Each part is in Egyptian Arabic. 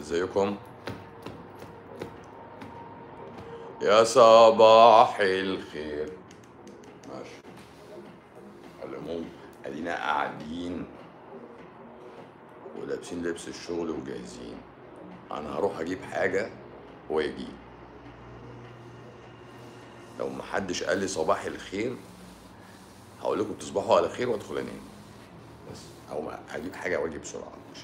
ازيكم يا صباح الخير ماشي على العموم ادينا قاعدين ولابسين لبس الشغل وجاهزين انا هروح اجيب حاجه واجي لو محدش قال لي صباح الخير هقول لكم تصبحوا على خير وادخل انام بس او ما هجيب حاجه واجي بسرعه مش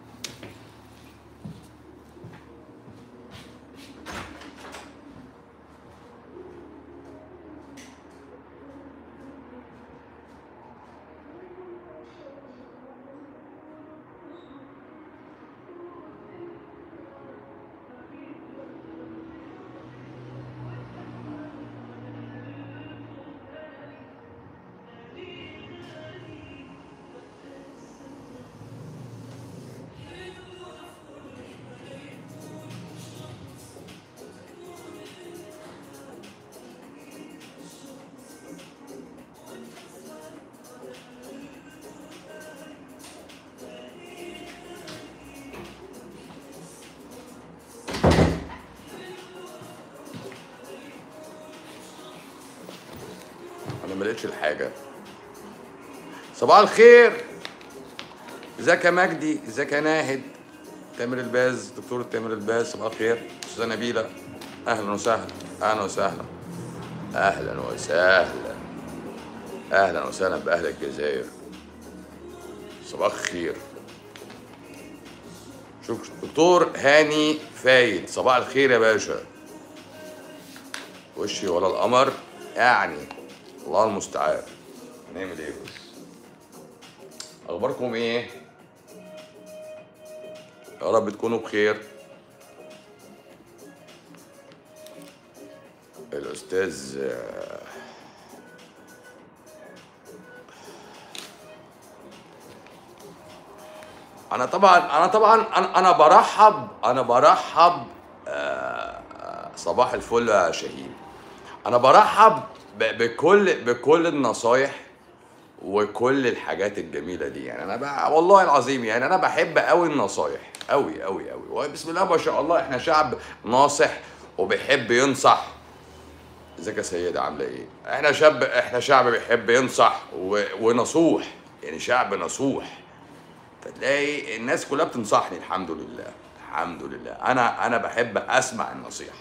انا ما لقيتش الحاجه صباح الخير ازيك يا مجدي ازيك يا ناهد تامر الباز دكتور تامر الباز صباح الخير استاذه نبيله اهلا وسهلا اهلا وسهلا اهلا وسهلا اهلا وسهلا باهل الجزائر صباح الخير شكرا دكتور هاني فايد صباح الخير يا باشا وشي ولا القمر يعني الله المستعان هنعمل ايه بس اخباركم ايه يا رب تكونوا بخير الاستاذ آه، انا طبعا انا طبعا انا انا برحب انا برحب آه، آه، صباح الفل يا شاهين انا برحب ب- بكل بكل النصايح وكل الحاجات الجميله دي يعني انا بقى والله العظيم يعني انا بحب قوي النصايح قوي قوي قوي وبسم الله ما شاء الله احنا شعب ناصح وبيحب ينصح ازيك يا سيدة عامله ايه احنا شاب احنا شعب بيحب ينصح و... ونصوح يعني شعب نصوح فتلاقي الناس كلها بتنصحني الحمد لله الحمد لله انا انا بحب اسمع النصيحه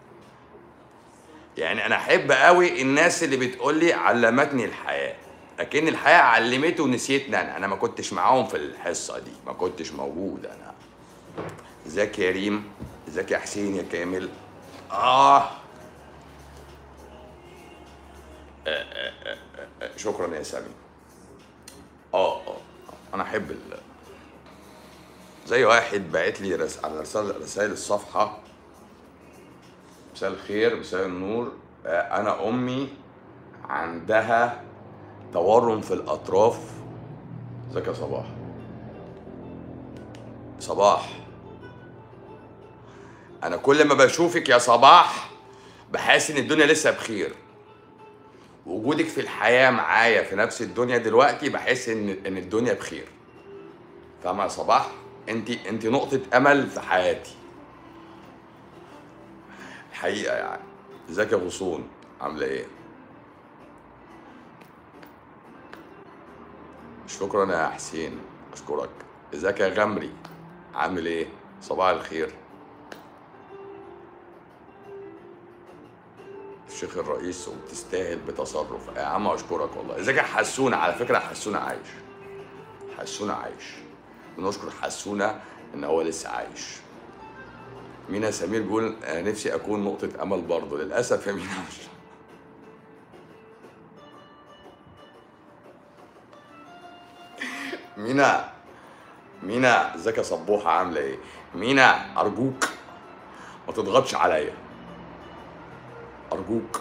يعني انا احب قوي الناس اللي بتقول لي علمتني الحياه لكن الحياه علمته ونسيتني انا انا ما كنتش معاهم في الحصه دي ما كنتش موجود انا ازيك يا ريم ازيك يا حسين يا كامل اه آه، آه، آه، آه، شكرا يا سامي اه اه انا احب ال... زي واحد بعت لي رس... على رسائل رسائل الصفحه مساء الخير مساء النور آه، انا امي عندها تورم في الاطراف ازيك يا صباح صباح انا كل ما بشوفك يا صباح بحس ان الدنيا لسه بخير وجودك في الحياه معايا في نفس الدنيا دلوقتي بحس ان ان الدنيا بخير فاهمه يا صباح انت انت نقطه امل في حياتي الحقيقه يعني ازيك يا غصون عامله ايه شكرا يا حسين اشكرك ازيك يا غمري عامل ايه صباح الخير الشيخ الرئيس وبتستاهل بتصرف يا عم اشكرك والله ازيك يا حسونه على فكره حسونه عايش حسونه عايش بنشكر حسونه ان هو لسه عايش مينا سمير بيقول آه، نفسي اكون نقطه امل برضه للاسف يا مينا مش مينا مينا ازيك يا صبوحه عامله ايه مينا ارجوك ما تضغطش عليا ارجوك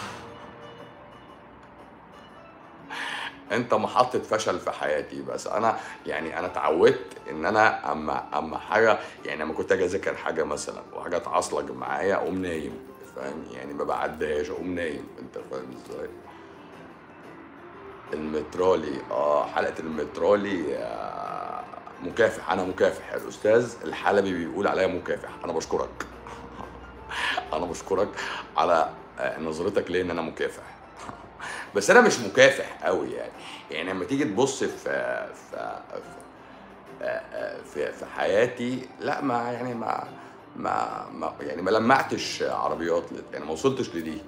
انت محطة فشل في حياتي بس انا يعني انا اتعودت ان انا اما اما حاجة يعني لما كنت اجي اذاكر حاجة مثلا وحاجة تعصلج معايا اقوم نايم فاهم يعني ما بعدهاش اقوم نايم انت فاهم ازاي المترولي اه حلقة المترولي آه مكافح انا مكافح الاستاذ الحلبي بيقول عليا مكافح انا بشكرك انا بشكرك على آه، نظرتك ليه ان انا مكافح بس انا مش مكافح قوي يعني يعني لما تيجي تبص في في في, في, في حياتي لا ما يعني ما ما, ما يعني ما لمعتش عربيات يعني ما وصلتش لدي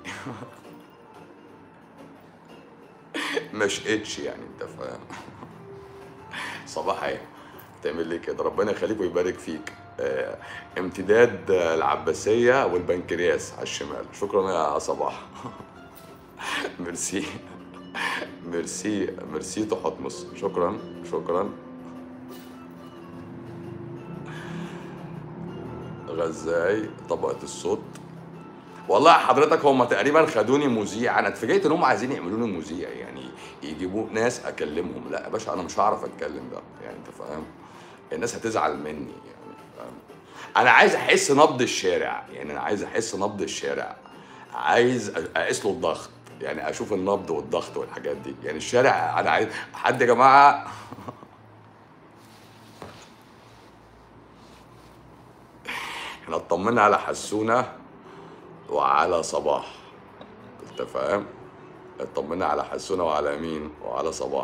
ما شقتش يعني انت فاهم صباح ايه تعمل لي كده ربنا يخليك ويبارك فيك آه، امتداد العباسية والبنكرياس على الشمال شكرا يا صباح ميرسي ميرسي ميرسي تحتمس شكرا شكرا غزاي طبقة الصوت والله حضرتك هم تقريبا خدوني مذيع انا اتفاجئت ان هم عايزين يعملوني مذيع يعني يجيبوا ناس اكلمهم لا يا باشا انا مش هعرف اتكلم ده يعني انت فاهم الناس هتزعل مني يعني فاهم انا عايز احس نبض الشارع يعني انا عايز احس نبض الشارع عايز اقيس له الضغط يعني اشوف النبض والضغط والحاجات دي يعني الشارع انا عايز حد يا جماعه احنا اطمنا على حسونه وعلى صباح انت فاهم اطمنا على حسونه وعلى مين وعلى صباح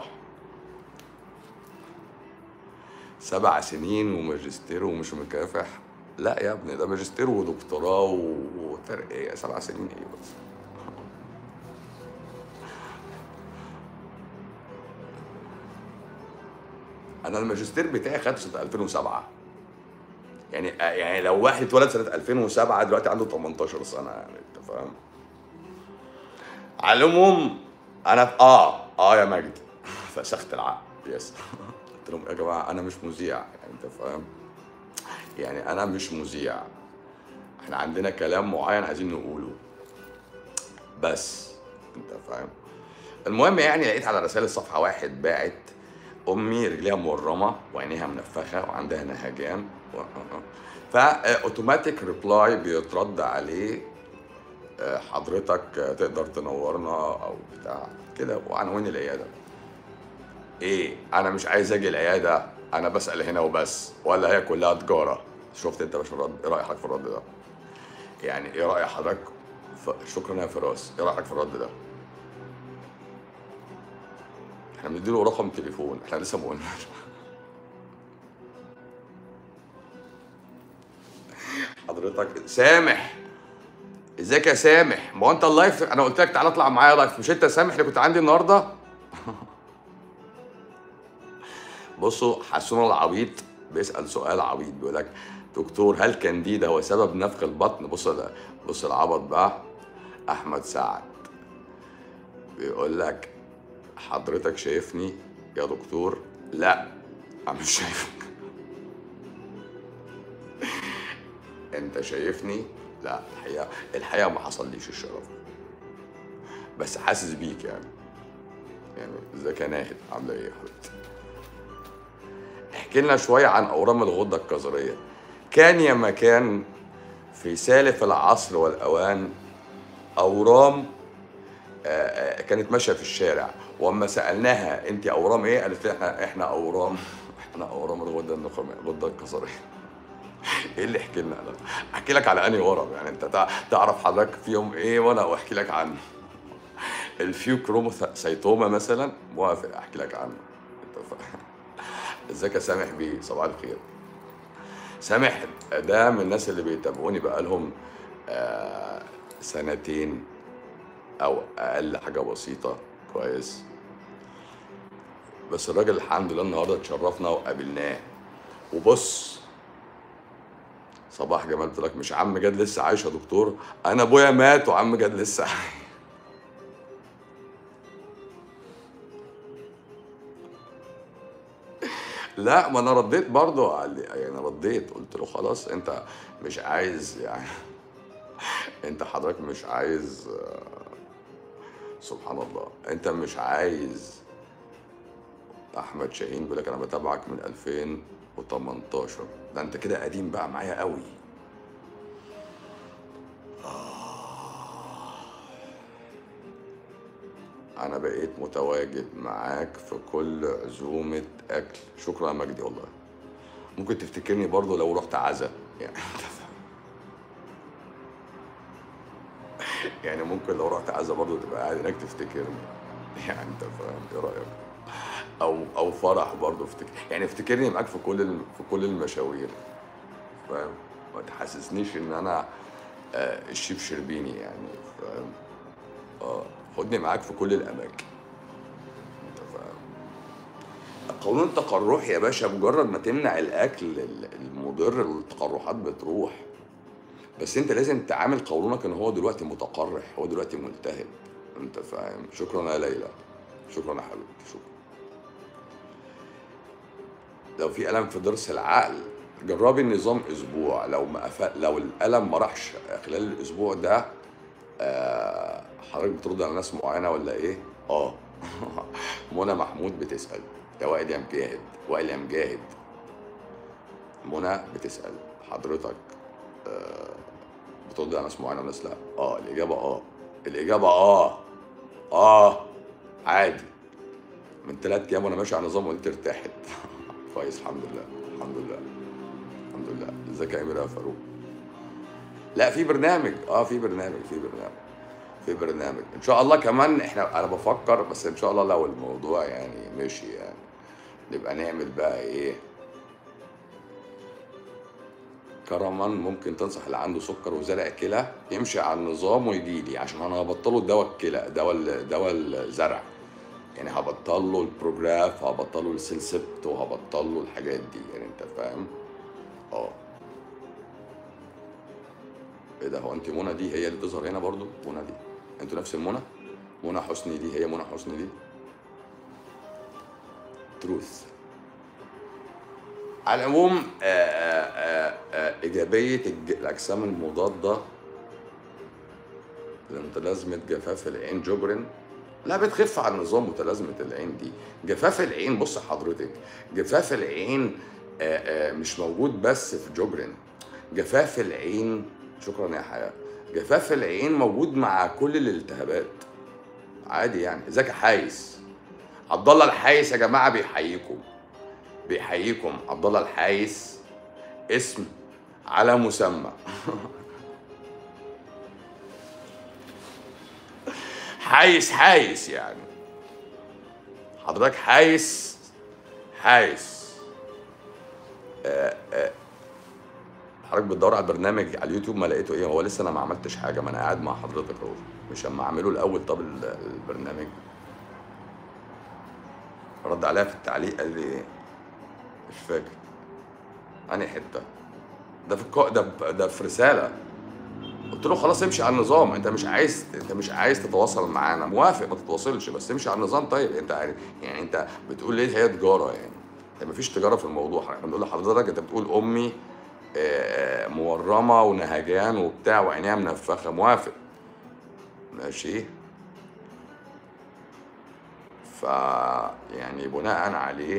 سبع سنين وماجستير ومش مكافح لا يا ابني ده ماجستير ودكتوراه وترقية سبع سنين ايه بس انا الماجستير بتاعي خدته سنه 2007 يعني يعني لو واحد اتولد سنه 2007 دلوقتي عنده 18 سنه يعني انت فاهم على العموم انا اه اه يا مجدي فسخت العقد يس قلت لهم يا جماعه انا مش مذيع يعني انت فاهم يعني انا مش مذيع احنا عندنا كلام معين عايزين نقوله بس انت فاهم المهم يعني لقيت على رسائل صفحه واحد باعت امي رجليها مورمه وعينيها منفخه وعندها نهجان و... فاوتوماتيك ريبلاي بيترد عليه آه، حضرتك تقدر تنورنا او بتاع كده وعنوان العياده ايه انا مش عايز اجي العياده انا بسال هنا وبس ولا هي كلها تجاره شفت انت مش الرد ايه رايك في الرد ده يعني ايه راي حضرتك ف... شكرا يا فراس ايه رايك في الرد ده احنا بنديله رقم تليفون احنا لسه ما قلناش حضرتك سامح ازيك يا سامح ما هو انت اللايف انا قلت لك تعالى اطلع معايا لايف مش انت سامح اللي كنت عندي النهارده بصوا حسون العبيط بيسال سؤال عبيط بيقول لك دكتور هل كانديدا هو سبب نفخ البطن بص بص العبط بقى احمد سعد بيقول لك حضرتك شايفني يا دكتور لا انا مش شايفك انت شايفني لا الحقيقه الحقيقه ما حصليش الشرف بس حاسس بيك يعني يعني ازيك يا ناهد عامله ايه يا حبيبتي احكي لنا شويه عن اورام الغده الكظريه كان يا مكان في سالف العصر والاوان اورام آه، آه، كانت ماشيه في الشارع واما سالناها انت اورام ايه قالت لي احنا احنا اورام احنا اورام الغده النخاميه الغده الكظريه ايه اللي احكي لنا انا احكي لك على انهي ورم يعني انت تع- تعرف حضرتك فيهم ايه وانا احكي لك عنه الفيو كروموسايتوما مثلا موافق احكي لك عنه انت فاهم ازيك يا سامح بيه صباح الخير سامح ده من الناس اللي بيتابعوني بقالهم آه سنتين او اقل حاجه بسيطه كويس بس الراجل الحمد لله النهارده اتشرفنا وقابلناه وبص صباح جمال قلت لك مش عم جاد لسه عايش يا دكتور انا ابويا مات وعم جاد لسه عايش لا ما انا رديت برضه على يعني رديت قلت له خلاص انت مش عايز يعني انت حضرتك مش عايز آه، سبحان الله انت مش عايز احمد شاهين بيقول لك انا بتابعك من 2018 ده انت كده قديم بقى معايا قوي انا بقيت متواجد معاك في كل عزومة اكل شكرا يا مجدي والله ممكن تفتكرني برضو لو رحت عزا يعني يعني ممكن لو رحت عزا برضو تبقى قاعد هناك تفتكرني يعني انت فاهم ايه رايك او او فرح برضو افتكر يعني افتكرني معاك في كل الم- في كل المشاوير فاهم ما تحسسنيش ان انا آه، الشيف شربيني يعني فاهم اه خدني معاك في كل الاماكن انت فاهم قانون التقرح يا باشا مجرد ما تمنع الاكل ال- المضر التقرحات بتروح بس انت لازم تعامل قولونك ان هو دلوقتي متقرح هو دلوقتي ملتهب انت فاهم شكرا يا ليلى شكرا يا حبيبتي شكرا لو في الم في ضرس العقل جربي النظام اسبوع لو ما أف... لو الالم ما راحش خلال الاسبوع ده آه، حضرتك بترد على ناس معينه ولا ايه اه منى محمود بتسال يا وائل يا مجاهد وائل يا مجاهد منى بتسال حضرتك آه، بترد على ناس معينه وناس لا اه الاجابه اه الاجابه اه اه عادي من ثلاث ايام وانا ماشي على نظام قلت ارتاحت كويس الحمد لله الحمد لله الحمد لله ازيك يا امير يا فاروق لا في برنامج اه في برنامج في برنامج في برنامج ان شاء الله كمان احنا انا بفكر بس ان شاء الله لو الموضوع يعني مشي يعني نبقى نعمل بقى ايه كرما ممكن تنصح اللي عنده سكر وزرع كلى يمشي على النظام ويجي لي عشان انا هبطله دواء الكلى دواء ال- دواء الزرع يعني هبطل له البروجراف هبطل له السلسبت وهبطل له الحاجات دي يعني انت فاهم اه ايه ده هو انت منى دي هي اللي بتظهر هنا برضو منى دي انتوا نفس المنى منى حسني دي هي منى حسني دي تروث على العموم آه، آه، آه، آه، إيجابية الج- الأجسام المضادة لمتلازمة جفاف العين جبرن لا بتخف عن نظام متلازمة العين دي جفاف العين بص حضرتك جفاف العين آه، آه، مش موجود بس في جبرن جفاف العين شكرا يا حياة جفاف العين موجود مع كل الالتهابات عادي يعني ازيك يا حايس عبد الله الحايس يا جماعة بيحييكم بيحييكم عبد الله الحايس اسم على مسمى حايس حايس يعني حضرتك حايس حايس آه، آه، حضرتك بتدور على البرنامج على اليوتيوب ما لقيته ايه هو لسه انا ما عملتش حاجه ما انا قاعد مع حضرتك اهو مش اما اعمله الاول طب ال- البرنامج رد عليها في التعليق قال لي ايه مش فاكر انهي حته ده في الكو... ده ده في رساله قلت له خلاص امشي على النظام انت مش عايز انت مش عايز تتواصل معانا موافق ما تتواصلش بس امشي على النظام طيب انت عارف يعني انت بتقول ليه هي تجاره يعني انت مفيش تجاره في الموضوع احنا بنقول لحضرتك انت بتقول امي آه، مورمه ونهجان وبتاع وعينيها منفخه موافق ماشي ف يعني بناء عليه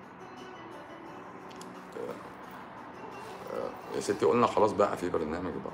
يا ستي قلنا خلاص بقى في برنامج بقى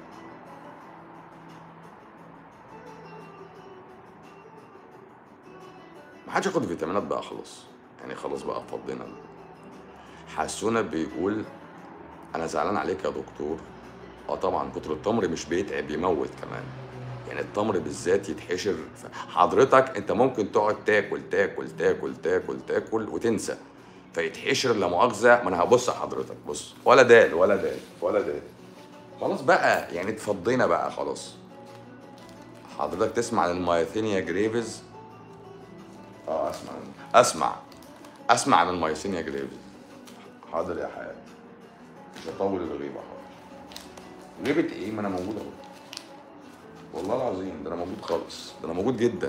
ما حدش ياخد فيتامينات بقى خلاص يعني خلاص بقى فضينا حسونا بيقول انا زعلان عليك يا دكتور اه طبعا كتر التمر مش بيتعب بيموت كمان يعني التمر بالذات يتحشر ف- حضرتك انت ممكن تقعد تاكل تاكل تاكل تاكل تاكل وتنسى فيتحشر لا مؤاخذه ما انا هبص على حضرتك بص ولا دال ولا دال ولا دال خلاص بقى يعني اتفضينا بقى خلاص حضرتك تسمع عن المايثينيا جريفز اه اسمع اسمع اسمع عن المايثينيا جريفز حاضر يا حياتي مش هطول الغيبه حاضر غيبه ايه ما انا موجود اهو والله العظيم ده انا موجود خالص ده انا موجود جدا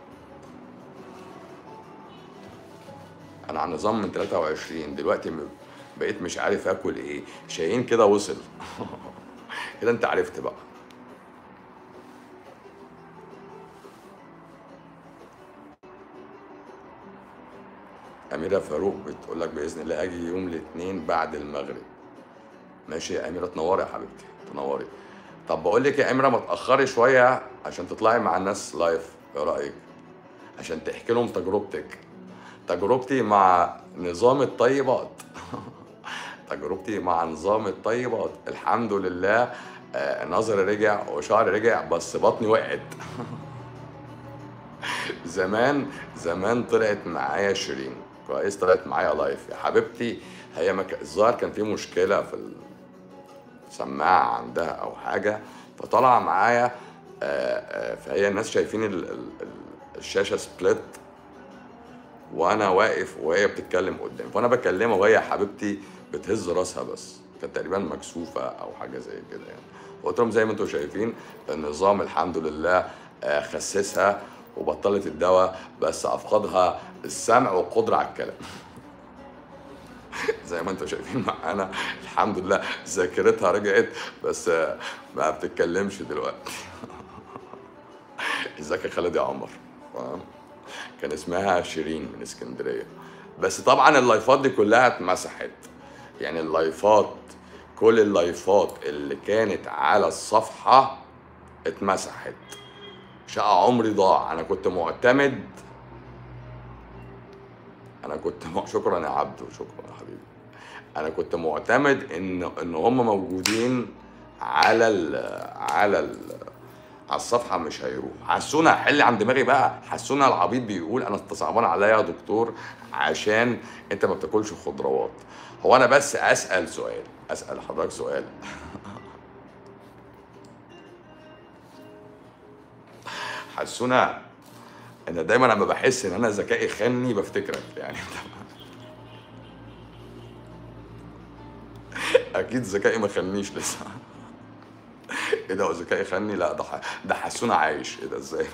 انا على نظام من 23 دلوقتي م- بقيت مش عارف اكل ايه شاهين كده وصل كده انت عرفت بقى أميرة فاروق بتقول لك بإذن الله أجي يوم الاثنين بعد المغرب ماشي يا أميرة تنوري يا حبيبتي تنوري طب بقول لك يا أميرة ما تأخري شوية عشان تطلعي مع الناس لايف إيه رأيك؟ عشان تحكي لهم تجربتك تجربتي مع نظام الطيبات تجربتي مع نظام الطيبات الحمد لله آه، نظري رجع وشعري رجع بس بطني وقعت زمان زمان طلعت معايا شيرين كويس طلعت معايا لايف يا حبيبتي هي مك... الظاهر كان في مشكله في السماعه عندها او حاجه فطلع معايا آه، آه، فهي الناس شايفين ال... ال... ال- الشاشه سبليت وانا واقف وهي بتتكلم قدامي فانا بكلمها وهي حبيبتي بتهز راسها بس كانت تقريبا مكسوفه او حاجه زي كده يعني قلت لهم زي ما انتم شايفين النظام الحمد لله آه، خسسها وبطلت الدواء بس افقدها السمع والقدره على الكلام زي ما انتم شايفين معانا الحمد لله ذاكرتها رجعت بس آه، ما بتتكلمش دلوقتي ازيك يا خالد يا عمر فاهم؟ كان اسمها شيرين من اسكندريه بس طبعا اللايفات دي كلها اتمسحت يعني اللايفات كل اللايفات اللي كانت على الصفحه اتمسحت شقى عمري ضاع انا كنت معتمد انا كنت م... شكرا يا عبدو شكرا يا حبيبي انا كنت معتمد ان ان هم موجودين على ال... على ال... على الصفحه مش هيروح حسونا حل عن دماغي بقى حسونا العبيط بيقول انا انت صعبان عليا يا دكتور عشان انت ما بتاكلش خضروات هو انا بس اسال سؤال اسال حضرتك سؤال حسونا انا دايما لما بحس ان انا ذكائي خني بفتكرك يعني اكيد ذكائي ما خنيش لسه ايه ده هو ذكائي خني لا ده ح- ده حسونا عايش ايه ده ازاي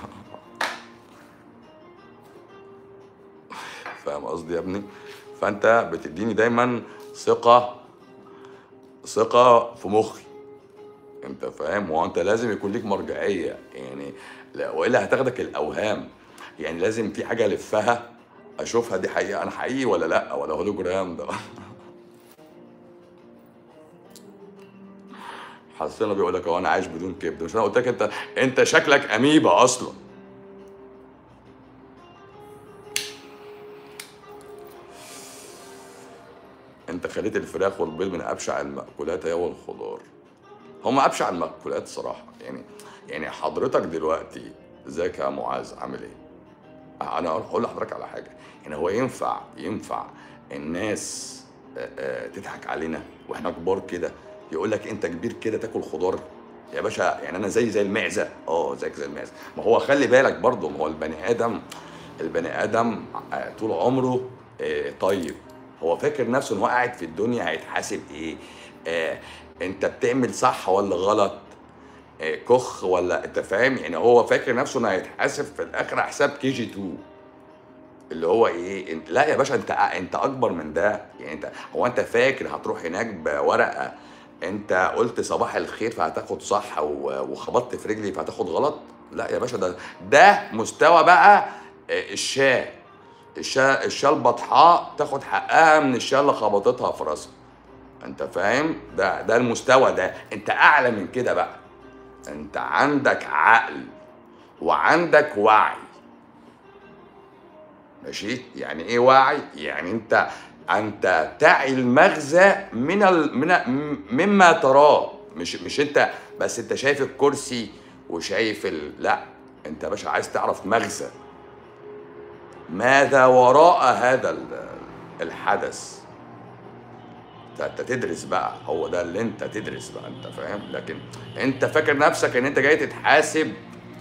فاهم قصدي يا ابني فانت بتديني دايما ثقه ثقه في مخي انت فاهم وانت لازم يكون ليك مرجعيه يعني لا والا هتاخدك الاوهام يعني لازم في حاجه الفها اشوفها دي حقيقه انا حقيقي ولا لا ولا هولوجرام ده حسنا بيقول لك هو انا عايش بدون كبد مش انا قلت لك انت انت شكلك اميبا اصلا انت خليت الفراخ والبيض من ابشع المأكولات هي والخضار هم ابشع المأكولات صراحه يعني يعني حضرتك دلوقتي ازيك يا معاذ عامل ايه؟ انا هقول لحضرتك على حاجه يعني هو ينفع ينفع الناس آه، آه، تضحك علينا واحنا كبار كده يقول لك انت كبير كده تاكل خضار يا باشا يعني انا زي زي المعزه اه زيك زي المعزه ما هو خلي بالك برضه ما هو البني ادم البني ادم آه، طول عمره آه، طيب هو فاكر نفسه ان هو قاعد في الدنيا هيتحاسب ايه آه انت بتعمل صح ولا غلط آه، كخ ولا انت فاهم يعني هو فاكر نفسه انه هيتحاسب في الاخر حساب كي جي 2 اللي هو ايه انت لا يا باشا انت انت اكبر من ده يعني انت هو انت فاكر هتروح هناك بورقه انت قلت صباح الخير فهتاخد صح و- وخبطت في رجلي فهتاخد غلط لا يا باشا ده ده مستوى بقى آه، الشاه الشاه الشاه البطحاء تاخد حقها من الشاه اللي خبطتها في راسها انت فاهم ده ده المستوى ده انت اعلى من كده بقى انت عندك عقل وعندك وعي ماشي يعني ايه وعي يعني انت انت تعي المغزى من ال... من مما تراه مش مش انت بس انت شايف الكرسي وشايف ال... لا انت يا باشا عايز تعرف مغزى ماذا وراء هذا ال- الحدث انت أنت تدرس بقى هو ده اللي انت تدرس بقى انت فاهم لكن انت فاكر نفسك ان انت جاي تتحاسب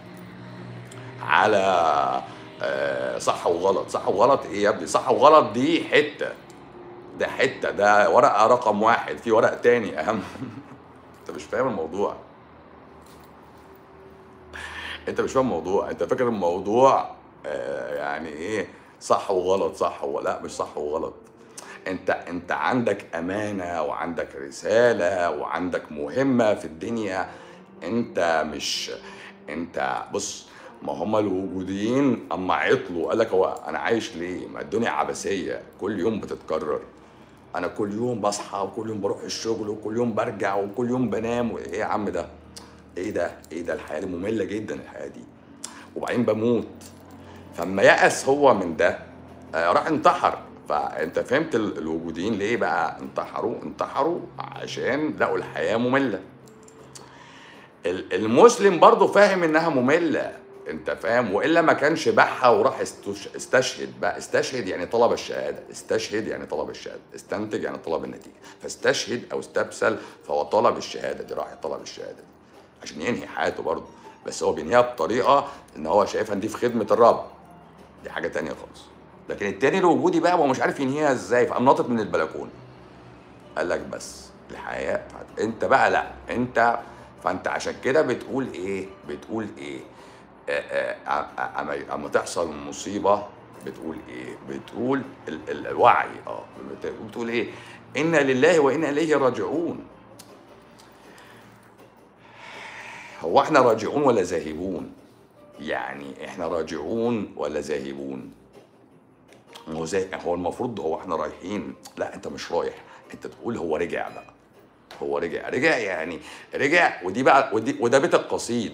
على آه، صح وغلط صح وغلط ايه يا ابني صح وغلط دي حته ده حته ده ورقه رقم واحد في ورق تاني اهم انت مش فاهم الموضوع انت مش فاهم الموضوع انت فاكر الموضوع آه، يعني ايه صح وغلط صح ولا مش صح وغلط انت انت عندك امانه وعندك رساله وعندك مهمه في الدنيا انت مش انت بص ما هم الوجوديين اما عطلوا قال لك هو انا عايش ليه؟ ما الدنيا عبثيه كل يوم بتتكرر انا كل يوم بصحى وكل يوم بروح الشغل وكل يوم برجع وكل يوم بنام وايه يا عم ده؟ ايه ده؟ ايه ده الحياه دي ممله جدا الحياه دي وبعدين بموت فاما يأس هو من ده آه، راح انتحر فانت فهمت ال- الوجوديين ليه بقى انتحروا انتحروا عشان لقوا الحياه ممله ال- المسلم برضه فاهم انها ممله انت فاهم والا ما كانش باعها وراح استش- استشهد بقى استشهد يعني طلب الشهاده استشهد يعني طلب الشهاده استنتج يعني طلب النتيجه فاستشهد او استبسل فهو طلب الشهاده دي راح طلب الشهاده دي عشان ينهي حياته برضه بس هو بينهيها بطريقه ان هو شايفها ان دي في خدمه الرب دي حاجه تانية خالص لكن التاني الوجودي بقى هو مش عارف ينهيها ازاي فقام ناطط من البلكونه قال لك بس الحياه انت بقى لا انت فانت عشان كده بتقول ايه بتقول ايه آه، آه، آه، اما اما تحصل مصيبه بتقول ايه بتقول ال- ال- الوعي اه بت- بتقول ايه انا لله وانا اليه راجعون هو احنا راجعون ولا ذاهبون يعني احنا راجعون ولا ذاهبون هو زي هو المفروض هو احنا رايحين لا انت مش رايح انت تقول هو رجع بقى هو رجع رجع يعني رجع ودي بقى ودي وده بيت القصيد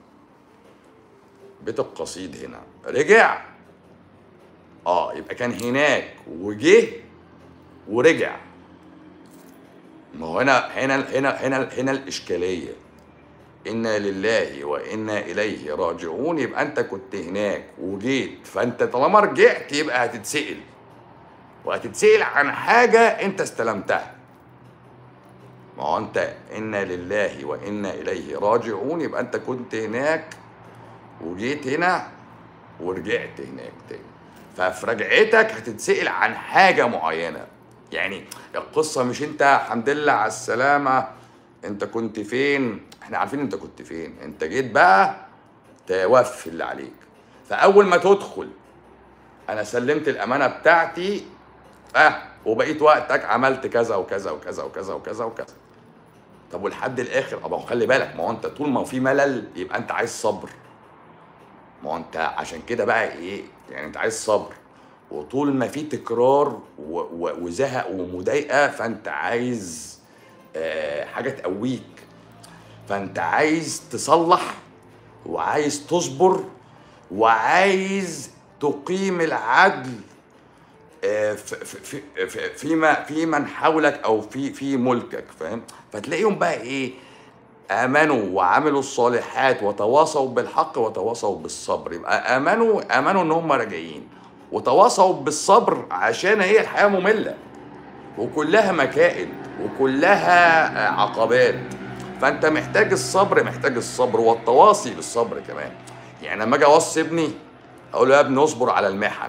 بيت القصيد هنا رجع اه يبقى كان هناك وجه ورجع ما هو هنا هنا هنا هنا هنا الاشكاليه انا لله وانا اليه راجعون يبقى انت كنت هناك وجيت فانت طالما رجعت يبقى هتتسال وهتتسال عن حاجه انت استلمتها ما هو انت انا لله وانا اليه راجعون يبقى انت كنت هناك وجيت هنا ورجعت هناك تاني ففي رجعتك هتتسأل عن حاجة معينة يعني القصة مش انت الحمد لله على السلامة انت كنت فين احنا عارفين انت كنت فين انت جيت بقى توفي اللي عليك فأول ما تدخل انا سلمت الأمانة بتاعتي اه وبقيت وقتك عملت كذا وكذا وكذا وكذا وكذا وكذا طب ولحد الاخر ابقى خلي بالك ما هو انت طول ما في ملل يبقى انت عايز صبر ما هو انت عشان كده بقى ايه يعني انت عايز صبر وطول ما في تكرار و- و- وزهق ومضايقه فانت عايز آه حاجه تقويك فانت عايز تصلح وعايز تصبر وعايز تقيم العدل آه، في في في فيما في من حولك او في في ملكك فاهم فتلاقيهم بقى ايه امنوا وعملوا الصالحات وتواصوا بالحق وتواصوا بالصبر يبقى امنوا امنوا ان هم راجعين وتواصوا بالصبر عشان هي الحياه ممله وكلها مكائد وكلها آه، عقبات فانت محتاج الصبر محتاج الصبر والتواصي بالصبر كمان يعني لما اجي اوصي ابني اقول له يا ابني اصبر على المحن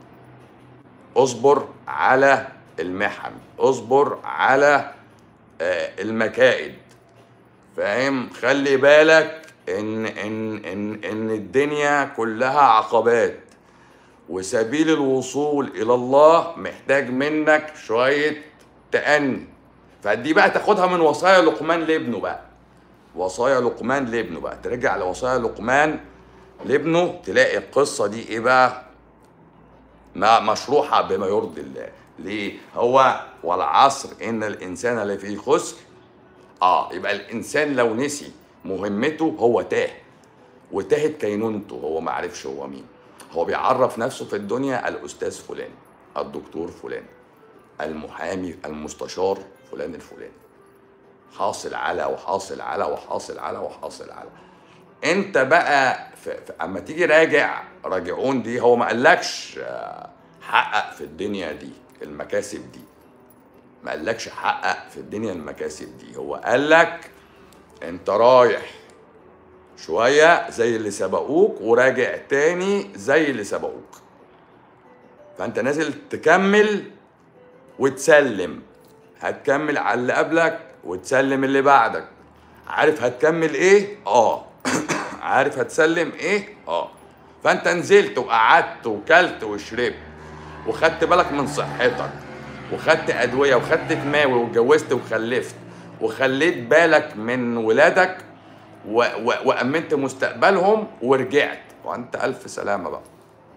اصبر على المحن اصبر على آه، المكائد فاهم خلي بالك ان ان ان ان الدنيا كلها عقبات وسبيل الوصول الى الله محتاج منك شويه تأني فدي بقى تاخدها من وصايا لقمان لابنه بقى وصايا لقمان لابنه بقى ترجع لوصايا لقمان لابنه تلاقي القصه دي ايه بقى ما مشروحه بما يرضي الله ليه هو والعصر ان الانسان لفي خسر اه يبقى الانسان لو نسي مهمته هو تاه وتاهت كينونته هو ما عرفش هو مين هو بيعرف نفسه في الدنيا الاستاذ فلان الدكتور فلان المحامي المستشار فلان الفلاني حاصل على وحاصل على وحاصل على وحاصل على انت بقى في في اما تيجي راجع راجعون دي هو ما قالكش آه، حقق في الدنيا دي المكاسب دي ما قالكش حقق في الدنيا المكاسب دي هو قالك انت رايح شوية زي اللي سبقوك وراجع تاني زي اللي سبقوك فانت نازل تكمل وتسلم هتكمل على اللي قبلك وتسلم اللي بعدك عارف هتكمل ايه اه عارف هتسلم ايه اه فانت نزلت وقعدت وكلت وشربت وخدت بالك من صحتك وخدت ادويه وخدت كيماوي واتجوزت وخلفت وخليت بالك من ولادك و... و... وامنت مستقبلهم ورجعت وانت الف سلامه بقى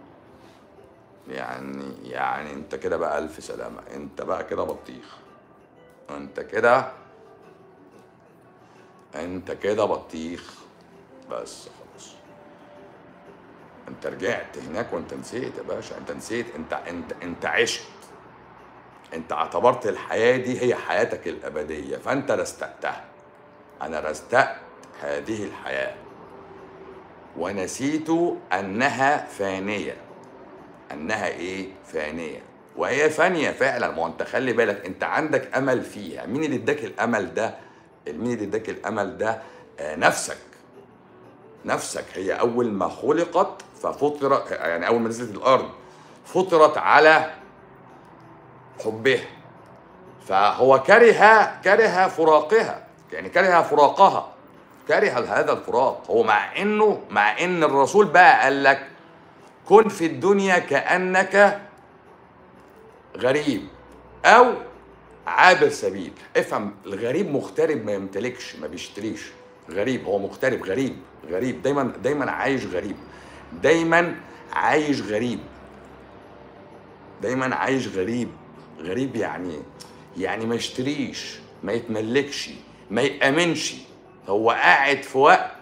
يعني يعني انت كده بقى الف سلامه انت بقى كده بطيخ انت كده انت كده بطيخ بس خلاص انت رجعت هناك وانت نسيت يا باشا انت نسيت انت انت انت عشت انت اعتبرت الحياه دي هي حياتك الابديه فانت رستقتها انا رستقت هذه الحياه ونسيت انها فانيه انها ايه فانيه وهي فانيه فعلا ما هو انت خلي بالك انت عندك امل فيها مين اللي اداك الامل ده مين اللي اداك الامل ده آه نفسك نفسك هي اول ما خلقت ففطر يعني اول ما نزلت الارض فطرت على حبها فهو كره كره فراقها يعني كره فراقها كره هذا الفراق هو مع انه مع ان الرسول بقى قال لك كن في الدنيا كانك غريب او عابر سبيل افهم الغريب مغترب ما يمتلكش ما بيشتريش غريب هو مغترب غريب غريب دايما دايما عايش غريب دايما عايش غريب دايما عايش غريب غريب يعني يعني ما يشتريش ما يتملكش ما يأمنش هو قاعد في وقت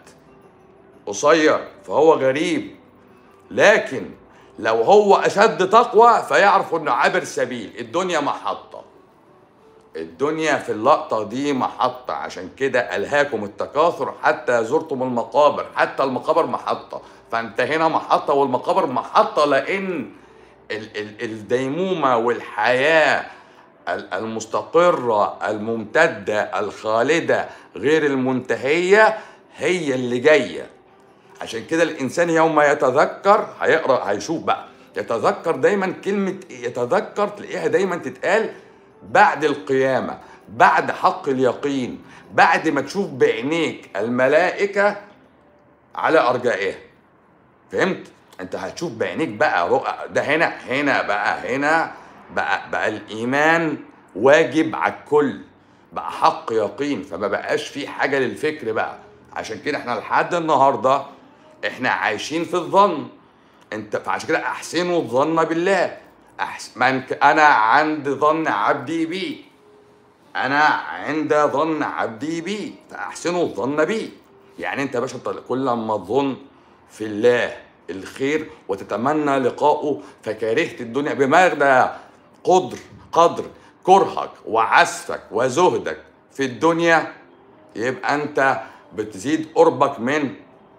قصير فهو غريب لكن لو هو أشد تقوى فيعرف إنه عابر سبيل الدنيا محطة الدنيا في اللقطة دي محطة عشان كده ألهاكم التكاثر حتى زرتم المقابر حتى المقابر محطة فأنت هنا محطة والمقابر محطة لأن ال- ال- الديمومة والحياة ال- المستقرة الممتدة الخالدة غير المنتهية هي اللي جاية عشان كده الإنسان يوم يتذكر هيقرأ هيشوف بقى يتذكر دايما كلمة يتذكر تلاقيها دايما تتقال بعد القيامة بعد حق اليقين بعد ما تشوف بعينيك الملائكة على أرجائها فهمت؟ انت هتشوف بعينيك بقى رؤى ده هنا هنا بقى هنا بقى بقى الايمان واجب على الكل بقى حق يقين فما بقاش في حاجه للفكر بقى عشان كده احنا لحد النهارده احنا عايشين في الظن انت فعشان كده احسنوا الظن بالله أحس... من ك... انا عند ظن عبدي بي انا عند ظن عبدي بي فاحسنوا الظن بي يعني انت يا باشا طل- كل ما تظن في الله الخير وتتمنى لقاؤه فكرهت الدنيا بماذا قدر قدر كرهك وعسفك وزهدك في الدنيا يبقى انت بتزيد قربك من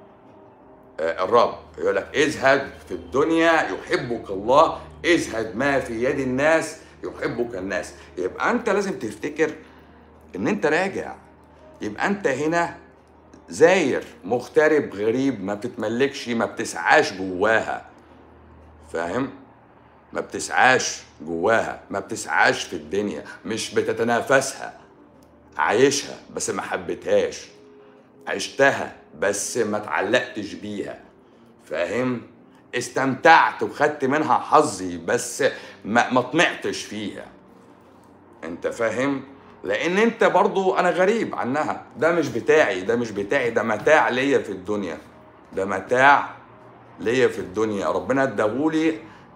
آه، الرب يقول لك ازهد في الدنيا يحبك الله ازهد ما في يد الناس يحبك الناس يبقى انت لازم تفتكر ان انت راجع يبقى انت هنا زاير مغترب غريب ما بتتملكش ما بتسعاش جواها فاهم ما بتسعاش جواها ما بتسعاش في الدنيا مش بتتنافسها عايشها بس ما حبيتهاش عشتها بس ما اتعلقتش بيها فاهم استمتعت وخدت منها حظي بس ما, ما طمعتش فيها انت فاهم لان انت برضو انا غريب عنها ده مش بتاعي ده مش بتاعي ده متاع ليا في الدنيا ده متاع ليا في الدنيا ربنا اداهولي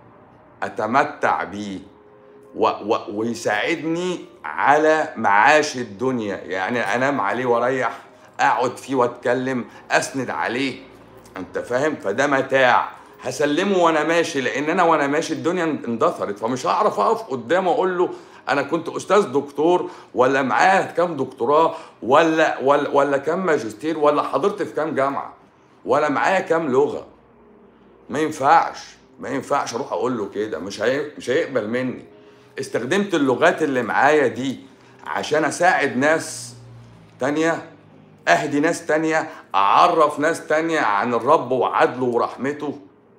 اتمتع بيه و و ويساعدني على معاش الدنيا يعني انام عليه واريح اقعد فيه واتكلم اسند عليه انت فاهم فده متاع هسلمه وانا ماشي لان انا وانا ماشي الدنيا اندثرت فمش هعرف اقف قدامه اقول له انا كنت استاذ دكتور ولا معايا كام دكتوراه ولا ولا ولا كام ماجستير ولا حضرت في كام جامعه ولا معايا كام لغه ما ينفعش ما ينفعش اروح اقول له كده مش هي... مش هيقبل مني استخدمت اللغات اللي معايا دي عشان اساعد ناس تانية اهدي ناس تانية اعرف ناس تانية عن الرب وعدله ورحمته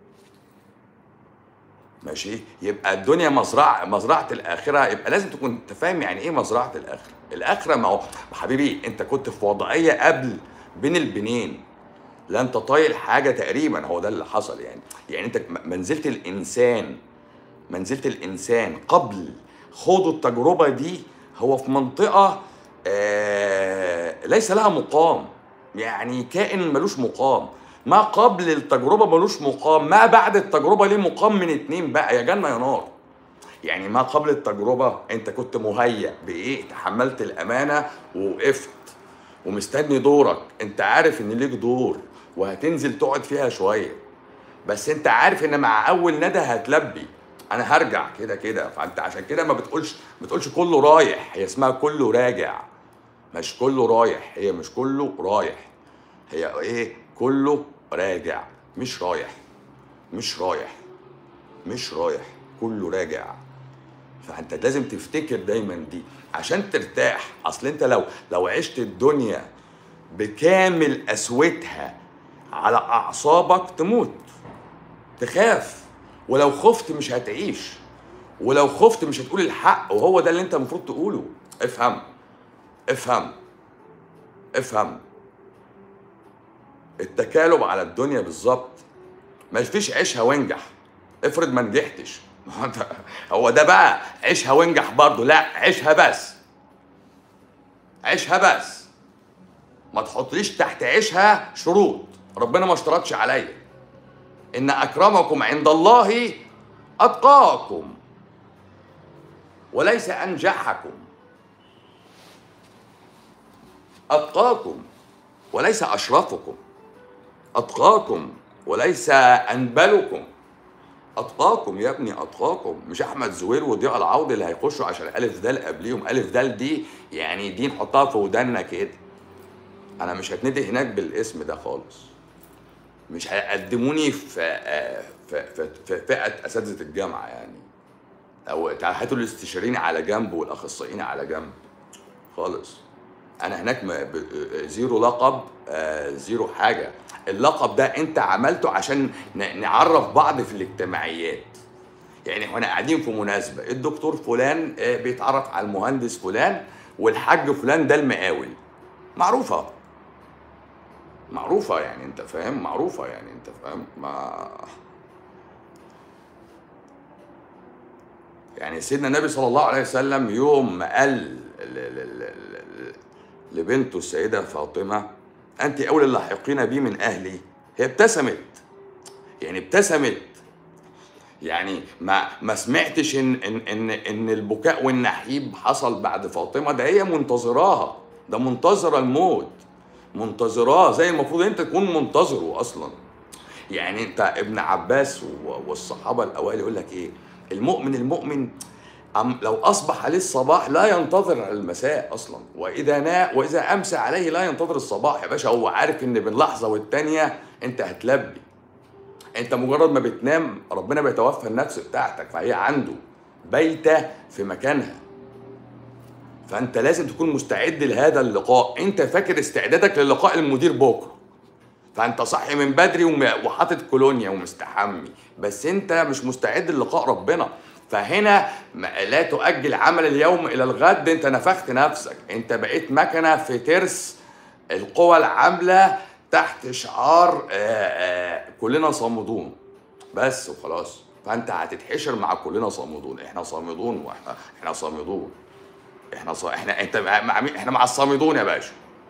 ماشي يبقى الدنيا مزرعه مزرعه الاخره يبقى لازم تكون انت فاهم يعني ايه مزرعه الاخره الاخره ما هو حبيبي انت كنت في وضعيه قبل بين البنين لا انت طايل حاجه تقريبا هو ده اللي حصل يعني يعني انت م- منزله الانسان منزله الانسان قبل خوض التجربه دي هو في منطقه آه ليس لها مقام يعني كائن ملوش مقام ما قبل التجربه ملوش مقام ما بعد التجربه ليه مقام من اتنين بقى يا جنه يا نار يعني ما قبل التجربه انت كنت مهيأ بايه تحملت الامانه ووقفت ومستني دورك انت عارف ان ليك دور وهتنزل تقعد فيها شويه بس انت عارف ان مع اول ندى هتلبي انا هرجع كده كده فانت عشان كده ما بتقولش ما بتقولش كله رايح هي اسمها كله راجع مش كله رايح هي مش كله رايح هي ايه كله راجع مش رايح مش رايح مش رايح كله راجع فانت لازم تفتكر دايما دي عشان ترتاح اصل انت لو لو عشت الدنيا بكامل قسوتها على اعصابك تموت تخاف ولو خفت مش هتعيش ولو خفت مش هتقول الحق وهو ده اللي انت المفروض تقوله افهم افهم افهم التكالب على الدنيا بالظبط ما فيش عيشها وانجح افرض ما نجحتش ما هو انت- هو ده بقى عيشها وانجح برضه لا عيشها بس عيشها بس ما تحطليش تحت عيشها شروط ربنا ما اشترطش عليا ان اكرمكم عند الله اتقاكم وليس انجحكم اتقاكم وليس اشرفكم اتقاكم وليس انبلكم اتقاكم يا ابني اتقاكم مش احمد زويل وضياء العوض اللي هيخشوا عشان الف دال قبليهم الف دال دي يعني دي نحطها في ودنا كده انا مش هتندي هناك بالاسم ده خالص مش هيقدموني في آه، في في, في فئه اساتذه الجامعه يعني او تعال هاتوا الاستشاريين على جنب والاخصائيين على جنب خالص انا هناك ما ب- زيرو لقب آه، زيرو حاجه اللقب ده انت عملته عشان ن- نعرف بعض في الاجتماعيات يعني احنا قاعدين في مناسبه الدكتور فلان آه، بيتعرف على المهندس فلان والحاج فلان ده المقاول معروفه معروفه يعني انت فاهم معروفه يعني انت فاهم ما يعني سيدنا النبي صلى الله عليه وسلم يوم ما قال ل- ل- ل- ل- لبنته السيدة فاطمة أنت أولى اللاحقين بي من أهلي هي ابتسمت يعني ابتسمت يعني ما ما سمعتش ان ان ان ان البكاء والنحيب حصل بعد فاطمه ده هي منتظراها ده منتظره الموت منتظراه زي المفروض انت تكون منتظره اصلا يعني انت ابن عباس و- والصحابه الاوائل يقول لك ايه المؤمن المؤمن أم لو اصبح عليه الصباح لا ينتظر المساء اصلا واذا نا واذا امسى عليه لا ينتظر الصباح يا باشا هو عارف ان بين لحظه والتانيه انت هتلبي انت مجرد ما بتنام ربنا بيتوفى النفس بتاعتك فهي عنده بايته في مكانها فانت لازم تكون مستعد لهذا اللقاء انت فاكر استعدادك للقاء المدير بكره فانت صاحي من بدري وم- وحاطط كولونيا ومستحمي بس انت مش مستعد للقاء ربنا فهنا ما- لا تؤجل عمل اليوم الى الغد انت نفخت نفسك انت بقيت مكنه في ترس القوى العامله تحت شعار آآ آآ كلنا صامدون بس وخلاص فانت هتتحشر مع كلنا صامدون احنا صامدون واحنا احنا صامدون احنا صا... احنا انت مع مين احنا مع الصامدون يا باشا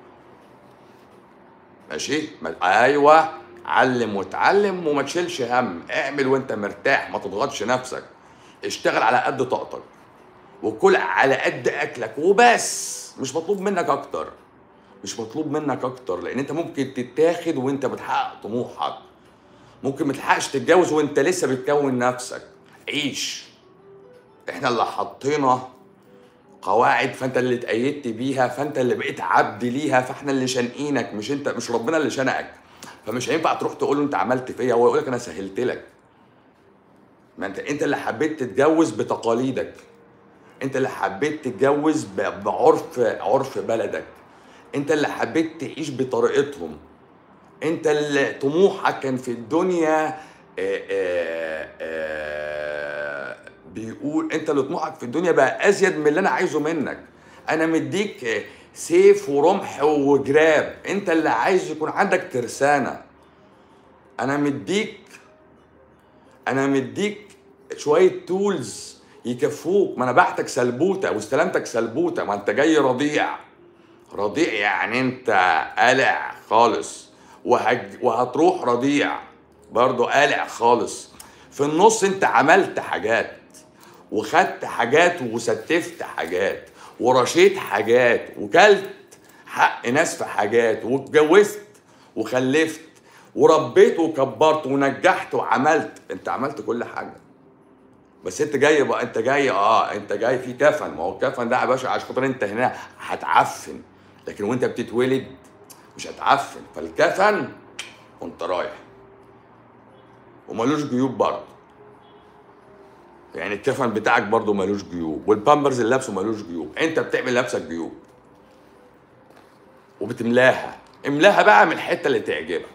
ماشي ما- ايوه علم وتعلم وما تشيلش هم اعمل وانت مرتاح ما تضغطش نفسك اشتغل على قد طاقتك وكل على قد اكلك وبس مش مطلوب منك اكتر مش مطلوب منك اكتر لان انت ممكن تتاخد وانت بتحقق طموحك ممكن ما تلحقش تتجوز وانت لسه بتكون نفسك عيش احنا اللي حطينا قواعد فانت اللي اتأيدت بيها فانت اللي بقيت عبد ليها فاحنا اللي شانقينك مش انت مش ربنا اللي شنقك فمش هينفع تروح تقول له انت عملت فيا هو يقول لك انا سهلت لك ما انت انت اللي حبيت تتجوز بتقاليدك انت اللي حبيت تتجوز ب- بعرف عرف بلدك انت اللي حبيت تعيش بطريقتهم انت اللي طموحك كان في الدنيا آه، آه، آه، بيقول انت اللي طموحك في الدنيا بقى ازيد من اللي انا عايزه منك انا مديك آه، سيف ورمح وجراب انت اللي عايز يكون عندك ترسانه انا مديك انا مديك شويه تولز يكفوك ما انا بعتك سلبوته واستلمتك سلبوته ما انت جاي رضيع رضيع يعني انت قلع خالص وهج... وهتروح رضيع برضو قلع خالص في النص انت عملت حاجات وخدت حاجات وستفت حاجات ورشيت حاجات وكلت حق ناس في حاجات واتجوزت وخلفت وربيت وكبرت ونجحت وعملت انت عملت كل حاجه بس انت جاي بقى انت جاي اه انت جاي في كفن ما هو الكفن ده يا باشا عشان خاطر انت هنا هتعفن لكن وانت بتتولد مش هتعفن فالكفن وانت رايح وملوش جيوب برضه يعني الكفن بتاعك برضه ملوش جيوب والبامبرز اللي لابسه ملوش جيوب انت بتعمل لنفسك جيوب وبتملاها املاها بقى من الحته اللي تعجبك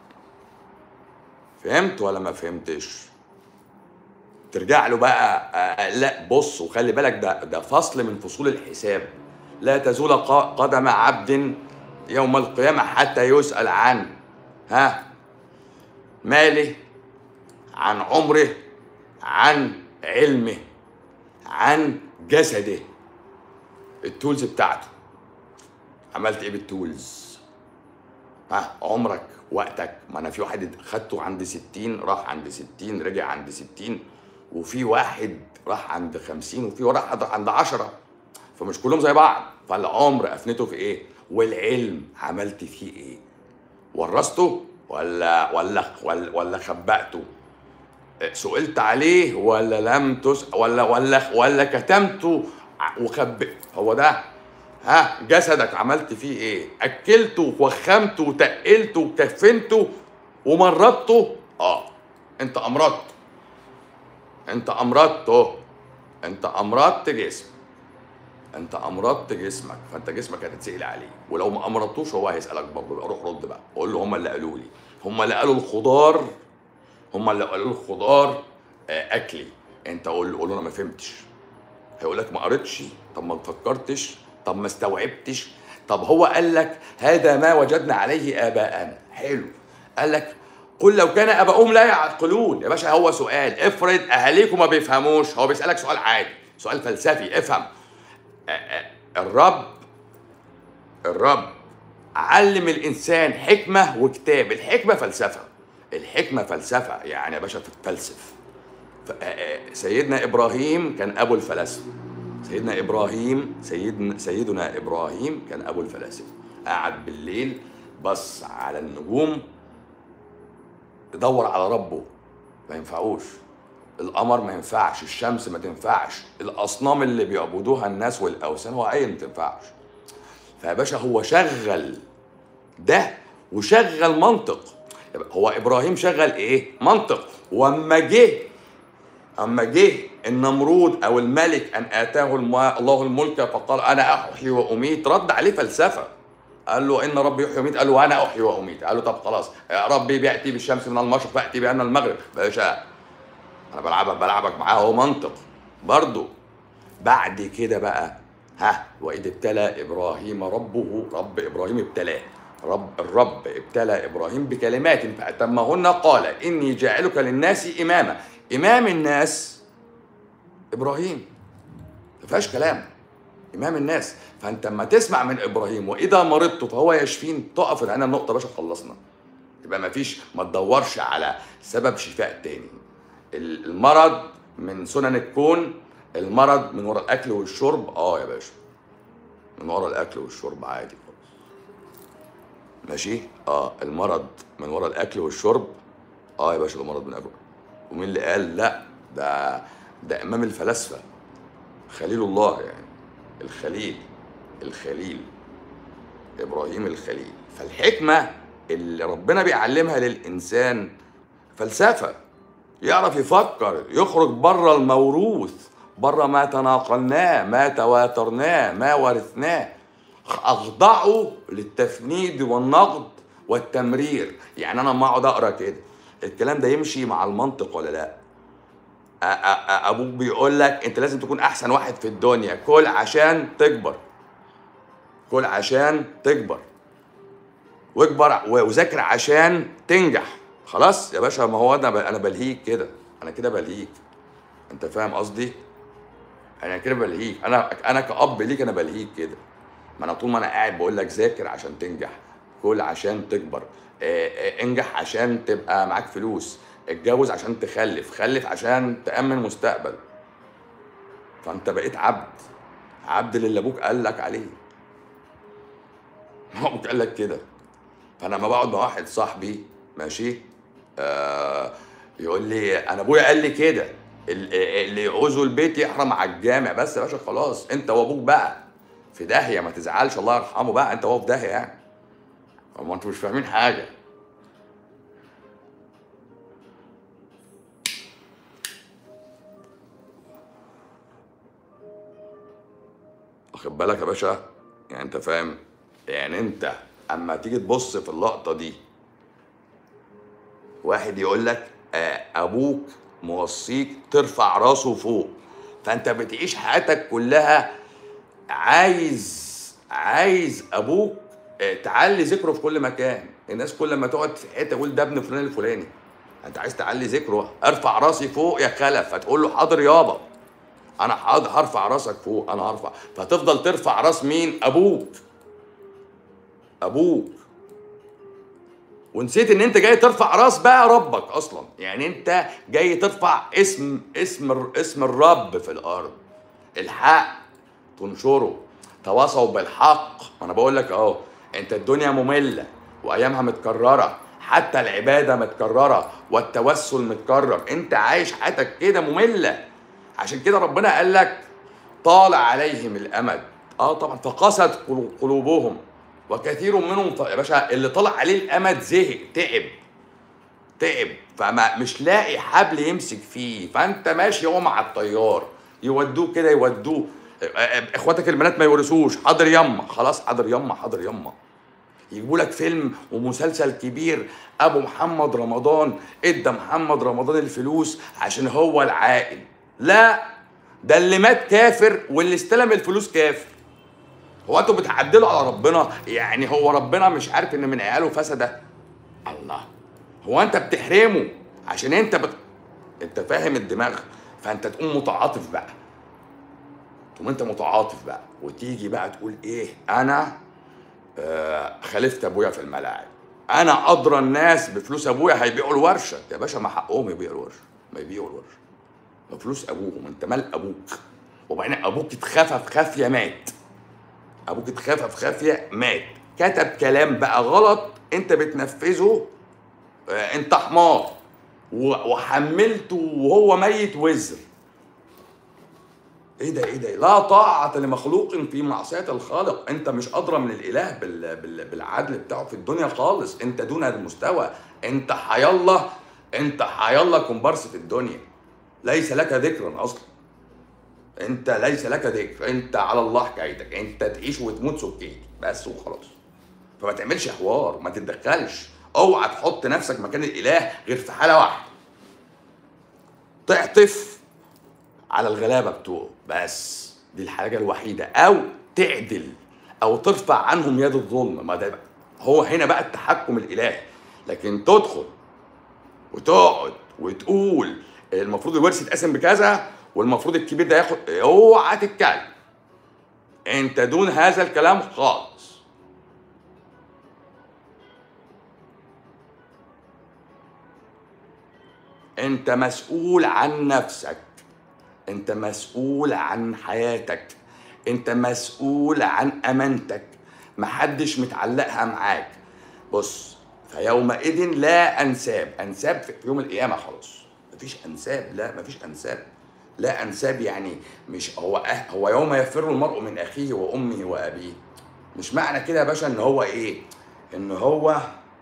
فهمت ولا ما فهمتش ترجع له بقى آه لا بص وخلي بالك ده ده فصل من فصول الحساب لا تزول ق- قدم عبد يوم القيامة حتى يسأل عن ها ماله عن عمره عن علمه عن جسده التولز بتاعته عملت ايه بالتولز ها عمرك وقتك ما انا في واحد خدته عند 60 راح عند 60 رجع عند 60 وفي واحد راح عند 50 وفي واحد راح عند 10 فمش كلهم زي بعض فالعمر افنته في ايه والعلم عملت فيه ايه ورثته ولا ولا ولا, ولا خبأته سئلت عليه ولا لم تس ولا ولا ولا كتمته وخبئ هو ده ها جسدك عملت فيه ايه اكلته ووخمته وتقلته وكفنته ومرضته اه انت امرضت انت امرضته انت امرضت جسم انت امرضت جسمك فانت جسمك هتتسال عليه ولو ما امرضتوش هو هيسالك برضه يبقى روح رد بقى قول له هم اللي قالوا لي هم اللي قالوا الخضار هم اللي قالوا الخضار آه، اكلي انت قول قول له انا ما فهمتش هيقول لك ما قريتش طب ما فكرتش طب ما استوعبتش طب هو قال لك هذا ما وجدنا عليه اباءنا حلو قال لك قل لو كان اباؤهم لا يعقلون يا باشا هو سؤال افرض اهاليكم ما بيفهموش هو بيسالك سؤال عادي سؤال فلسفي افهم آه، آه، الرب الرب علم الانسان حكمه وكتاب الحكمه فلسفه الحكمه فلسفه يعني يا باشا تتفلسف ف- آه، آه، سيدنا ابراهيم كان ابو الفلاسفه سيدنا ابراهيم سيدنا سيدنا ابراهيم كان ابو الفلاسفه قعد بالليل بص على النجوم دور على ربه ما ينفعوش القمر ما ينفعش الشمس ما تنفعش الاصنام اللي بيعبدوها الناس والاوثان هو اي ما تنفعش فيا باشا هو شغل ده وشغل منطق هو ابراهيم شغل ايه منطق واما جه اما جه النمرود او الملك ان اتاه الم- الله الملك فقال انا احيي واميت رد عليه فلسفه قال له ان ربي يحيي ويميت قال له انا احيي واميت قال له طب خلاص يا ربي بياتي بالشمس من المشرق فاتي بان المغرب باشا انا بلعبك بلعبك معاه هو منطق برضه بعد كده بقى ها واذ ابتلى ابراهيم ربه رب ابراهيم ابتلاه رب الرب ابتلى ابراهيم بكلمات فاتمهن قال اني جاعلك للناس اماما امام الناس ابراهيم ما فيهاش كلام امام الناس فانت اما تسمع من ابراهيم واذا مرضت فهو يشفين تقف هنا النقطه يا باشا خلصنا يبقى ما فيش ما تدورش على سبب شفاء تاني المرض من سنن الكون المرض من وراء الاكل والشرب اه يا باشا من وراء الاكل والشرب عادي خالص ماشي اه المرض من وراء الاكل والشرب اه يا باشا ده مرض من الاكل ومين اللي قال لا ده ده امام الفلاسفه خليل الله يعني الخليل الخليل ابراهيم الخليل فالحكمه اللي ربنا بيعلمها للانسان فلسفه يعرف يفكر يخرج بره الموروث بره ما تناقلناه ما تواترناه ما ورثناه اخضعه للتفنيد والنقد والتمرير يعني انا لما اقعد اقرا كده الكلام ده يمشي مع المنطق ولا لا أ- أ- أ- ابوك بيقول لك انت لازم تكون احسن واحد في الدنيا كل عشان تكبر كل عشان تكبر واكبر وذاكر عشان تنجح خلاص يا باشا ما هو انا ب- انا بلهيك كده انا كده بلهيك انت فاهم قصدي انا كده بلهيك انا انا كأب ليك انا بلهيك كده ما انا طول ما انا قاعد بقول لك ذاكر عشان تنجح كل عشان تكبر آه، آه، انجح عشان تبقى معاك فلوس اتجوز عشان تخلف خلف عشان تأمن مستقبل فانت بقيت عبد عبد للي ابوك قال لك عليه ما ابوك قال لك كده فانا لما بقعد مع واحد صاحبي ماشي آه يقول لي انا ابويا قال لي كده ال- اللي يعوزوا البيت يحرم على الجامع بس يا باشا خلاص انت وابوك بقى في داهيه ما تزعلش الله يرحمه بقى انت وهو في داهيه يعني هو انتوا مش فاهمين حاجه واخد بالك يا باشا يعني انت فاهم يعني انت اما تيجي تبص في اللقطه دي واحد يقول لك آه، ابوك موصيك ترفع راسه فوق فانت بتعيش حياتك كلها عايز عايز ابوك آه، تعلي ذكره في كل مكان الناس كل ما تقعد في حته تقول ده ابن فلان الفلاني انت عايز تعلي ذكره ارفع راسي فوق يا خلف فتقول له حاضر يابا انا حاضر هرفع راسك فوق انا هرفع فتفضل ترفع راس مين ابوك ابوك ونسيت ان انت جاي ترفع راس بقى ربك اصلا يعني انت جاي ترفع اسم اسم اسم الرب في الارض الحق تنشره تواصوا بالحق انا بقول لك اهو انت الدنيا ممله وايامها متكرره حتى العباده متكرره والتوسل متكرر انت عايش حياتك كده ممله عشان كده ربنا قال لك طال عليهم الامد اه طبعا فقست قلوبهم وكثير منهم ف- يا باشا اللي طلع عليه الامد زهق تعب تعب فما مش لاقي حبل يمسك فيه فانت ماشي هو مع الطيار يودوه كده يودوه اخواتك البنات ما يورثوش حاضر يما خلاص حاضر يما حاضر يما يجيبوا لك فيلم ومسلسل كبير ابو محمد رمضان ادى محمد رمضان الفلوس عشان هو العاقل لا ده اللي مات كافر واللي استلم الفلوس كافر هو انتوا بتعدلوا على ربنا يعني هو ربنا مش عارف ان من عياله فسده الله هو انت بتحرمه عشان انت بت... انت فاهم الدماغ فانت تقوم متعاطف بقى تقوم انت متعاطف بقى وتيجي بقى تقول ايه انا آه خالفت ابويا في الملاعب انا ادرى الناس بفلوس ابويا هيبيعوا الورشه يا باشا ما حقهم يبيعوا الورشه ما يبيعوا الورشه ما فلوس ابوهم انت مال ابوك وبعدين ابوك اتخفى في خافيه مات ابوك اتخفى في خافيه مات كتب كلام بقى غلط انت بتنفذه آه، انت حمار و- وحملته وهو ميت وزر ايه ده ايه ده لا طاعة لمخلوق في معصية الخالق انت مش ادرى من الاله بال... بال... بالعدل بتاعه في الدنيا خالص انت دون المستوى انت حيالله انت حيالله كومبارس في الدنيا ليس لك ذكرا اصلا انت ليس لك ذكر انت على الله حكايتك انت تعيش وتموت سكيت بس وخلاص فما تعملش حوار ما تتدخلش اوعى تحط نفسك مكان الاله غير في حاله واحده تعطف على الغلابه بتوعه بس دي الحاجه الوحيده او تعدل او ترفع عنهم يد الظلم ما ده هو هنا بقى التحكم الالهي لكن تدخل وتقعد وتقول المفروض الورث يتقسم بكذا والمفروض الكبير ده ياخد اوعى تتكلم انت دون هذا الكلام خالص انت مسؤول عن نفسك انت مسؤول عن حياتك انت مسؤول عن امانتك محدش متعلقها معاك بص فيومئذ لا انساب انساب في يوم القيامه خلاص مفيش انساب لا مفيش انساب لا انساب يعني مش هو أه هو يوم يفر المرء من اخيه وامه وابيه مش معنى كده يا باشا ان هو ايه ان هو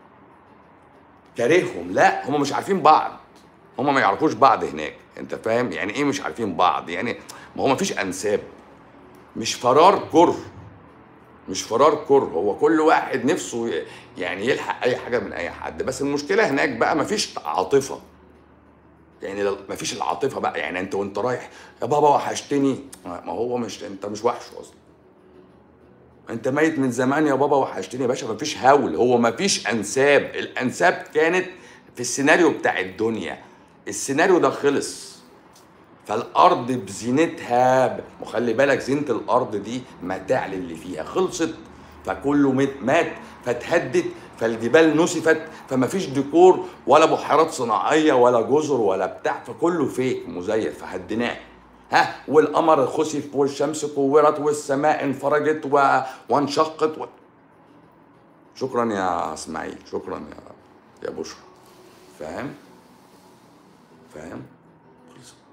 كارههم لا هم مش عارفين بعض هم ما يعرفوش بعض هناك انت فاهم يعني ايه مش عارفين بعض يعني ما هو ما فيش انساب مش فرار كره مش فرار كره هو كل واحد نفسه ي- يعني يلحق اي حاجه من اي حد بس المشكله هناك بقى ما فيش عاطفه يعني ما فيش العاطفه بقى يعني انت وانت رايح يا بابا وحشتني ما هو مش انت مش وحشه اصلا انت ميت من زمان يا بابا وحشتني يا باشا مفيش هول هو مفيش انساب الانساب كانت في السيناريو بتاع الدنيا السيناريو ده خلص فالارض بزينتها وخلي بالك زينه الارض دي متاع للي فيها خلصت فكله مات مات فاتهدت فالجبال نسفت فمفيش ديكور ولا بحيرات صناعيه ولا جزر ولا بتاع فكله فيك مزيف فهديناه ها والقمر خسف والشمس كورت والسماء انفرجت و... وانشقت و... شكرا يا اسماعيل شكرا يا يا بشرى فاهم فاهم خلص.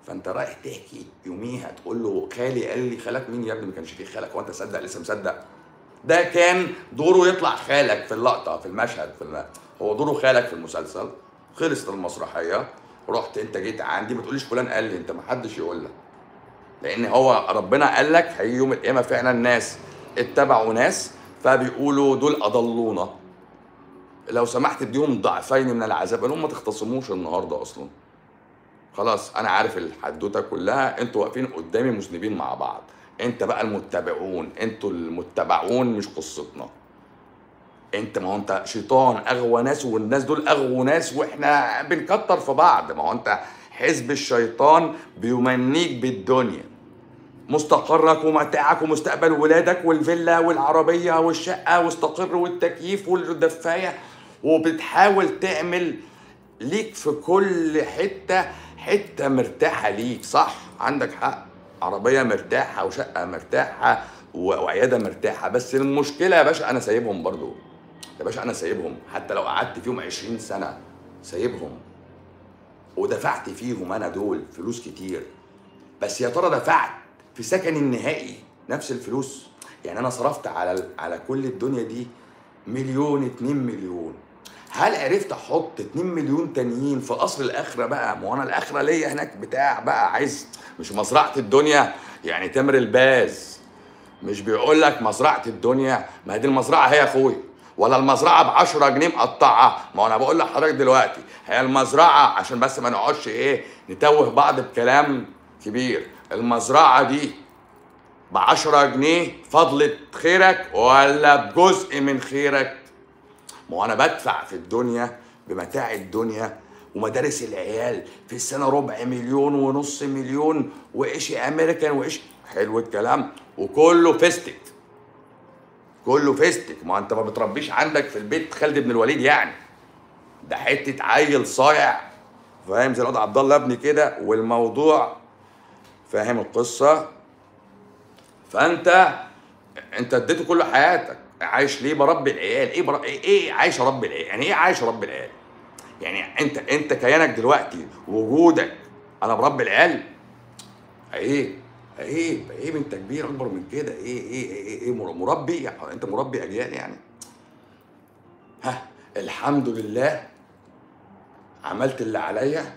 فانت رايح تحكي يوميها تقول له خالي قال لي خالك مين يا ابني ما كانش فيه خالك هو انت صدق لسه مصدق ده كان دوره يطلع خالك في اللقطه في المشهد في الم... هو دوره خالك في المسلسل خلصت المسرحيه رحت انت جيت عندي ما تقوليش فلان قال لي انت ما حدش يقول لك لان هو ربنا قال لك هيجي يوم القيامه فعلا ناس اتبعوا ناس فبيقولوا دول اضلونا لو سمحت اديهم ضعفين من العذاب قال لهم ما تختصموش النهارده اصلا خلاص انا عارف الحدوته كلها انتوا واقفين قدامي مذنبين مع بعض انت بقى المتبعون انتوا المتبعون مش قصتنا انت ما هو انت شيطان اغوى ناس والناس دول اغوى ناس واحنا بنكتر في بعض ما هو انت حزب الشيطان بيمنيك بالدنيا مستقرك ومتاعك ومستقبل ولادك والفيلا والعربيه والشقه واستقر والتكييف والدفايه وبتحاول تعمل ليك في كل حته حته مرتاحه ليك صح عندك حق عربيه مرتاحه وشقه مرتاحه و- وعياده مرتاحه بس المشكله يا باشا انا سايبهم برضو يا باشا انا سايبهم حتى لو قعدت فيهم 20 سنه سايبهم ودفعت فيهم انا دول فلوس كتير بس يا ترى دفعت في سكن النهائي نفس الفلوس يعني انا صرفت على على كل الدنيا دي مليون اتنين مليون هل عرفت احط 2 مليون تانيين في قصر الاخره بقى ما هو انا الاخره ليا هناك بتاع بقى عايز مش مزرعه الدنيا يعني تمر الباز مش بيقول لك مزرعه الدنيا ما هي دي المزرعه هي يا اخويا ولا المزرعه ب 10 جنيه مقطعه ما انا بقول لحضرتك دلوقتي هي المزرعه عشان بس ما نقعدش ايه نتوه بعض بكلام كبير المزرعه دي ب 10 جنيه فضلة خيرك ولا بجزء من خيرك ما هو انا بدفع في الدنيا بمتاع الدنيا ومدارس العيال في السنه ربع مليون ونص مليون وإشي امريكان وإشي حلو الكلام وكله فيستك كله فيستك ما انت ما بتربيش عندك في البيت خالد بن الوليد يعني ده حته عيل صايع فاهم زي الواد عبد الله ابني كده والموضوع فاهم القصه فانت انت اديته كل حياتك عايش ليه بربي العيال ايه برب... ايه إيه عايش اربي العيال يعني ايه عايش اربي العيال يعني انت انت كيانك دلوقتي وجودك انا بربي العيال عيب عيب عيب انت كبير اكبر من كده ايه ايه ايه, إيه مر- مربي يعني انت مربي اجيال يعني ها الحمد لله عملت اللي عليا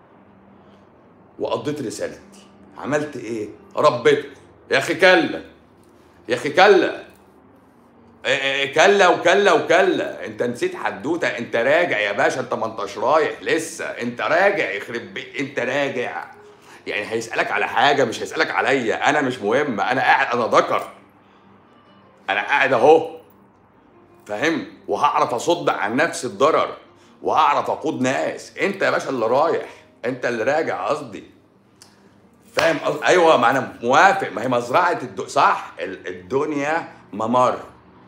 وقضيت رسالتي عملت ايه ربيتكم يا اخي كلا يا اخي كلا إيه إيه كلا وكلا وكلا انت نسيت حدوته انت راجع يا باشا انت ما انتش رايح لسه انت راجع يخرب بيت انت راجع يعني هيسالك على حاجه مش هيسالك عليا انا مش مهم انا قاعد انا ذكر انا قاعد اهو فاهم وهعرف اصد عن نفسي الضرر وهعرف اقود ناس انت يا باشا اللي رايح انت اللي راجع قصدي فاهم قصدي ايوه ما انا موافق ما هي مزرعه الد... صح ال- الدنيا ممر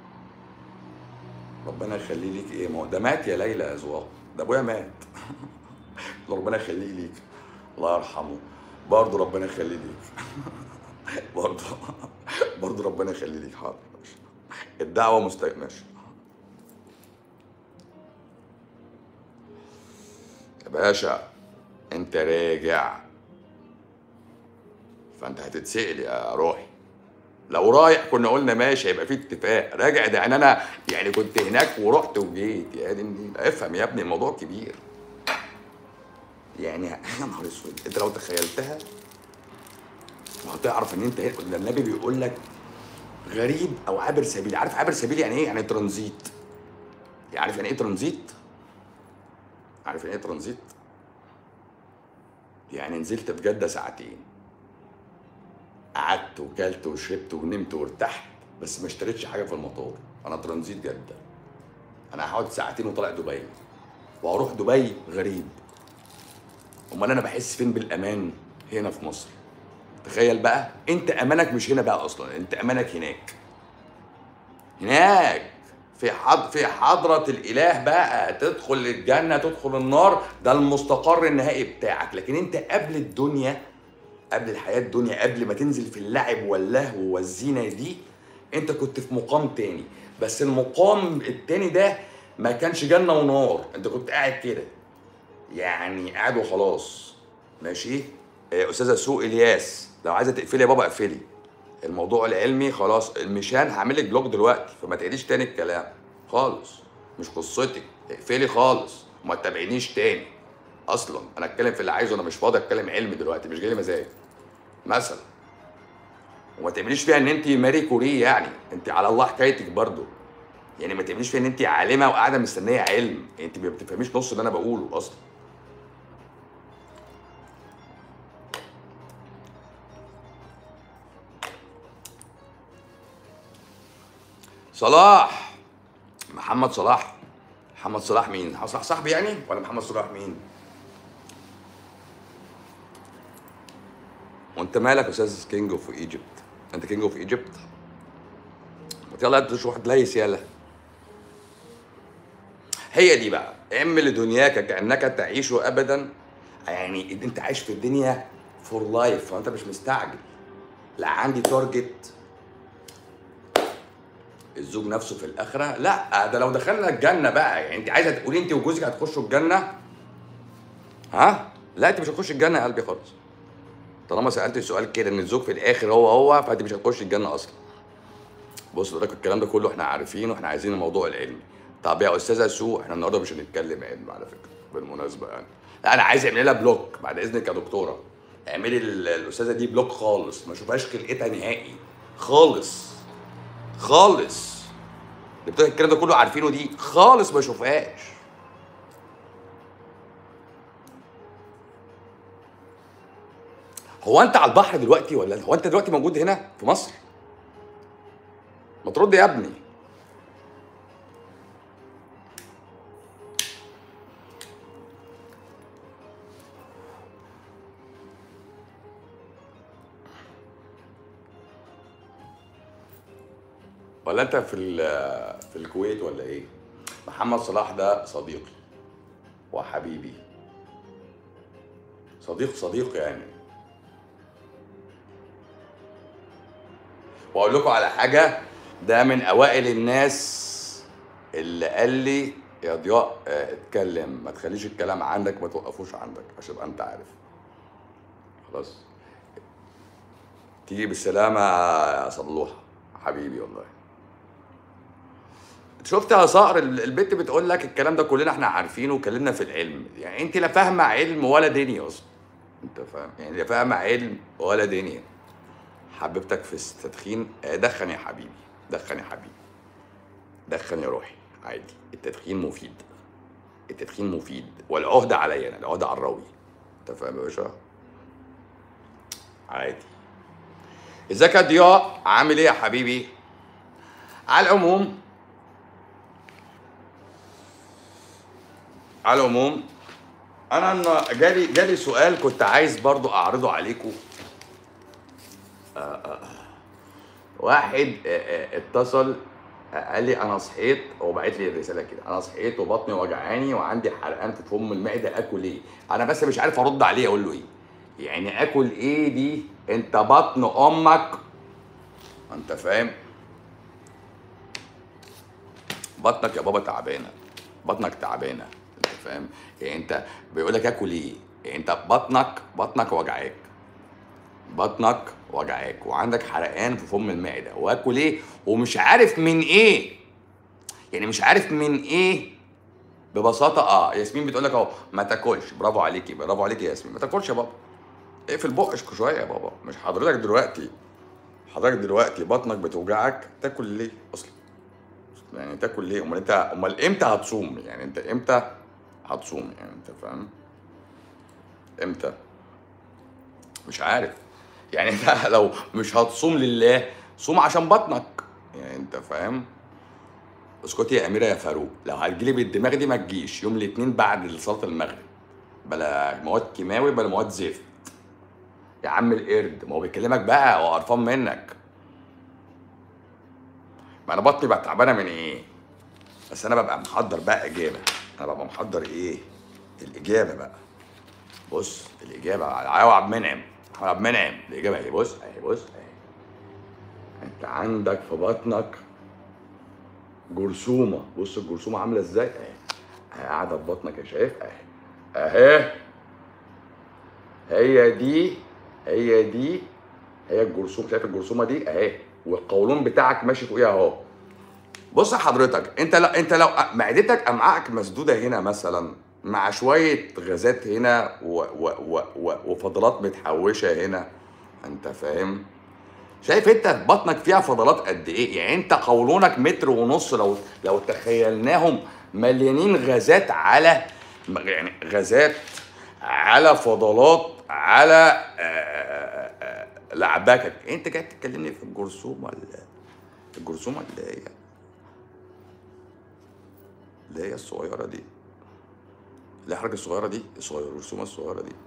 ربنا يخليه ليك ايه ما هو ده مات يا ليلى يا زواق ده ابويا مات ربنا يخليه ليك الله يرحمه برضه ربنا يخليه ليك برضه برضه ربنا يخليه ليك حاضر ماشي. الدعوه مستق ماشي يا باشا انت راجع فانت هتتسأل يا روحي لو رايح كنا قلنا ماشي هيبقى في اتفاق راجع ده يعني انا يعني كنت هناك ورحت وجيت يا دي النيل. افهم يا ابني الموضوع كبير يعني يا نهار اسود انت لو تخيلتها وهتعرف ان انت هنا- ده النبي بيقول لك غريب او عابر سبيل عارف عابر سبيل يعني ايه يعني ترانزيت يعني عارف يعني ايه ترانزيت عارف يعني ايه ترانزيت يعني نزلت في جده ساعتين قعدت وكلت وشربت ونمت وارتحت بس ما اشتريتش حاجه في المطار انا ترانزيت جده انا هقعد ساعتين وطالع دبي وهروح دبي غريب امال انا بحس فين بالامان هنا في مصر تخيل بقى انت امانك مش هنا بقى اصلا انت امانك هناك هناك في حض في حضرة الإله بقى تدخل الجنة تدخل النار ده المستقر النهائي بتاعك لكن أنت قبل الدنيا قبل الحياة الدنيا قبل ما تنزل في اللعب واللهو والزينة دي أنت كنت في مقام تاني بس المقام التاني ده ما كانش جنة ونار أنت كنت قاعد كده يعني قاعد وخلاص ماشي آه، استاذه سوق الياس لو عايزه تقفلي يا بابا اقفلي الموضوع العلمي خلاص المشان هعمل لك بلوك دلوقتي فما تعيديش تاني الكلام خالص مش قصتك اقفلي خالص وما تتابعينيش تاني اصلا انا اتكلم في اللي عايزه انا مش فاضي اتكلم علم دلوقتي مش جاي لي مزاج مثلا وما تعمليش فيها ان انت ماري كوري يعني انت على الله حكايتك برضو يعني ما تعمليش فيها ان انت عالمه وقاعده مستنيه علم انت ما بتفهميش نص اللي انا بقوله اصلا صلاح محمد صلاح محمد صلاح مين؟ محمد صلاح صاحبي يعني ولا محمد صلاح مين؟ وانت مالك يا استاذ كينج اوف ايجيبت؟ انت كينج اوف ايجيبت؟ يلا انت شو واحد ليس يلا هي دي بقى اعمل دنياك كانك تعيش ابدا يعني انت عايش في الدنيا فور لايف فانت مش مستعجل لا عندي تارجت الزوج نفسه في الاخره لا ده لو دخلنا الجنه بقى يعني انت عايزه تقولي انت وجوزك هتخشوا الجنه ها لا انت مش هتخش الجنه يا قلبي خالص طالما سالت السؤال كده ان الزوج في الاخر هو هو فانت مش هتخش الجنه اصلا بص حضرتك الكلام ده كله احنا عارفينه واحنا عايزين الموضوع العلمي طب يا استاذه سو احنا النهارده مش هنتكلم علم على فكره بالمناسبه يعني لا انا عايز اعمل لها بلوك بعد اذنك يا دكتوره اعملي ال- الاستاذه دي بلوك خالص ما اشوفهاش خلقتها نهائي خالص خالص اللي بتوع الكلام ده كله عارفينه دي خالص ما اشوفهاش هو انت على البحر دلوقتي ولا هو انت دلوقتي موجود هنا في مصر ما ترد يا ابني ولا انت في ال- في الكويت ولا ايه محمد صلاح ده صديقي وحبيبي صديق صديق يعني واقول لكم على حاجه ده من اوائل الناس اللي قال لي يا ضياء آه، اتكلم ما تخليش الكلام عندك ما توقفوش عندك عشان تبقى انت عارف خلاص تيجي بالسلامه يا صلوحه حبيبي والله شفت يا صقر ال- البت بتقول لك الكلام ده كلنا احنا عارفينه وكلمنا في العلم يعني انت لا فاهمه علم ولا دنيا اصلا انت فاهم يعني لا فاهمه علم ولا دنيا حبيبتك في التدخين آه، دخن يا حبيبي دخن يا حبيبي دخن يا روحي عادي التدخين مفيد التدخين مفيد والعهدة عليا انا العهدة على الراوي انت فاهم يا باشا عادي ازيك يا ضياء عامل ايه يا حبيبي على العموم على العموم انا النا- جالي جالي سؤال كنت عايز برضو اعرضه عليكم واحد آه، آه، اتصل آه، قال لي انا صحيت هو بعت لي الرساله كده انا صحيت وبطني وجعاني وعندي حرقان في فم المعده اكل ايه انا بس مش عارف ارد عليه اقول له ايه يعني اكل ايه دي انت بطن امك انت فاهم بطنك يا بابا تعبانه بطنك تعبانه انت فاهم يعني انت بيقول لك اكل ايه يعني انت بطنك بطنك وجعاك بطنك وجعاك وعندك حرقان في فم المعده واكل ايه ومش عارف من ايه يعني مش عارف من ايه ببساطه اه ياسمين بتقول لك اهو ما تاكلش برافو عليكي برافو عليكي يا ياسمين ما تاكلش يا بابا اقفل بقك شويه يا بابا مش حضرتك دلوقتي حضرتك دلوقتي بطنك بتوجعك تاكل ليه اصلا يعني تاكل ليه امال انت امال امتى هتصوم يعني انت امتى هتصوم يعني انت فاهم امتى مش عارف يعني انت لو مش هتصوم لله صوم عشان بطنك يعني انت فاهم اسكتي يا اميره يا فاروق لو هتجيلي بالدماغ دي ما تجيش يوم الاثنين بعد صلاه المغرب بلا مواد كيماوي بلا مواد زفت يا عم القرد ما هو بيكلمك بقى هو قرفان منك ما انا بطني بقى تعبانه من ايه بس انا ببقى محضر بقى اجابه انا ببقى محضر ايه الاجابه بقى بص الاجابه على عبد المنعم على عبد المنعم الاجابه اهي بص اهي بص اهي انت عندك في بطنك جرثومه بص الجرثومه عامله ازاي اهي اهي قاعده في بطنك يا شايف اهي اهي هي دي هي دي هي الجرثومه شايف الجرثومه دي اهي والقولون بتاعك ماشي فوقيها اهو بص حضرتك انت لا انت لو معدتك امعائك مسدوده هنا مثلا مع شويه غازات هنا و و و و وفضلات متحوشه هنا انت فاهم شايف انت بطنك فيها فضلات قد ايه يعني انت قولونك متر ونص لو لو تخيلناهم مليانين غازات على يعني غازات على فضلات على آه، آه، آه، لعبكك انت جاي تكلمني في الجرثومه ال- الجرثومه اللي هي اللي هي الصغيره دي اللي هي الحركه الصغيره دي الصغيره الجرثومه الصغيره دي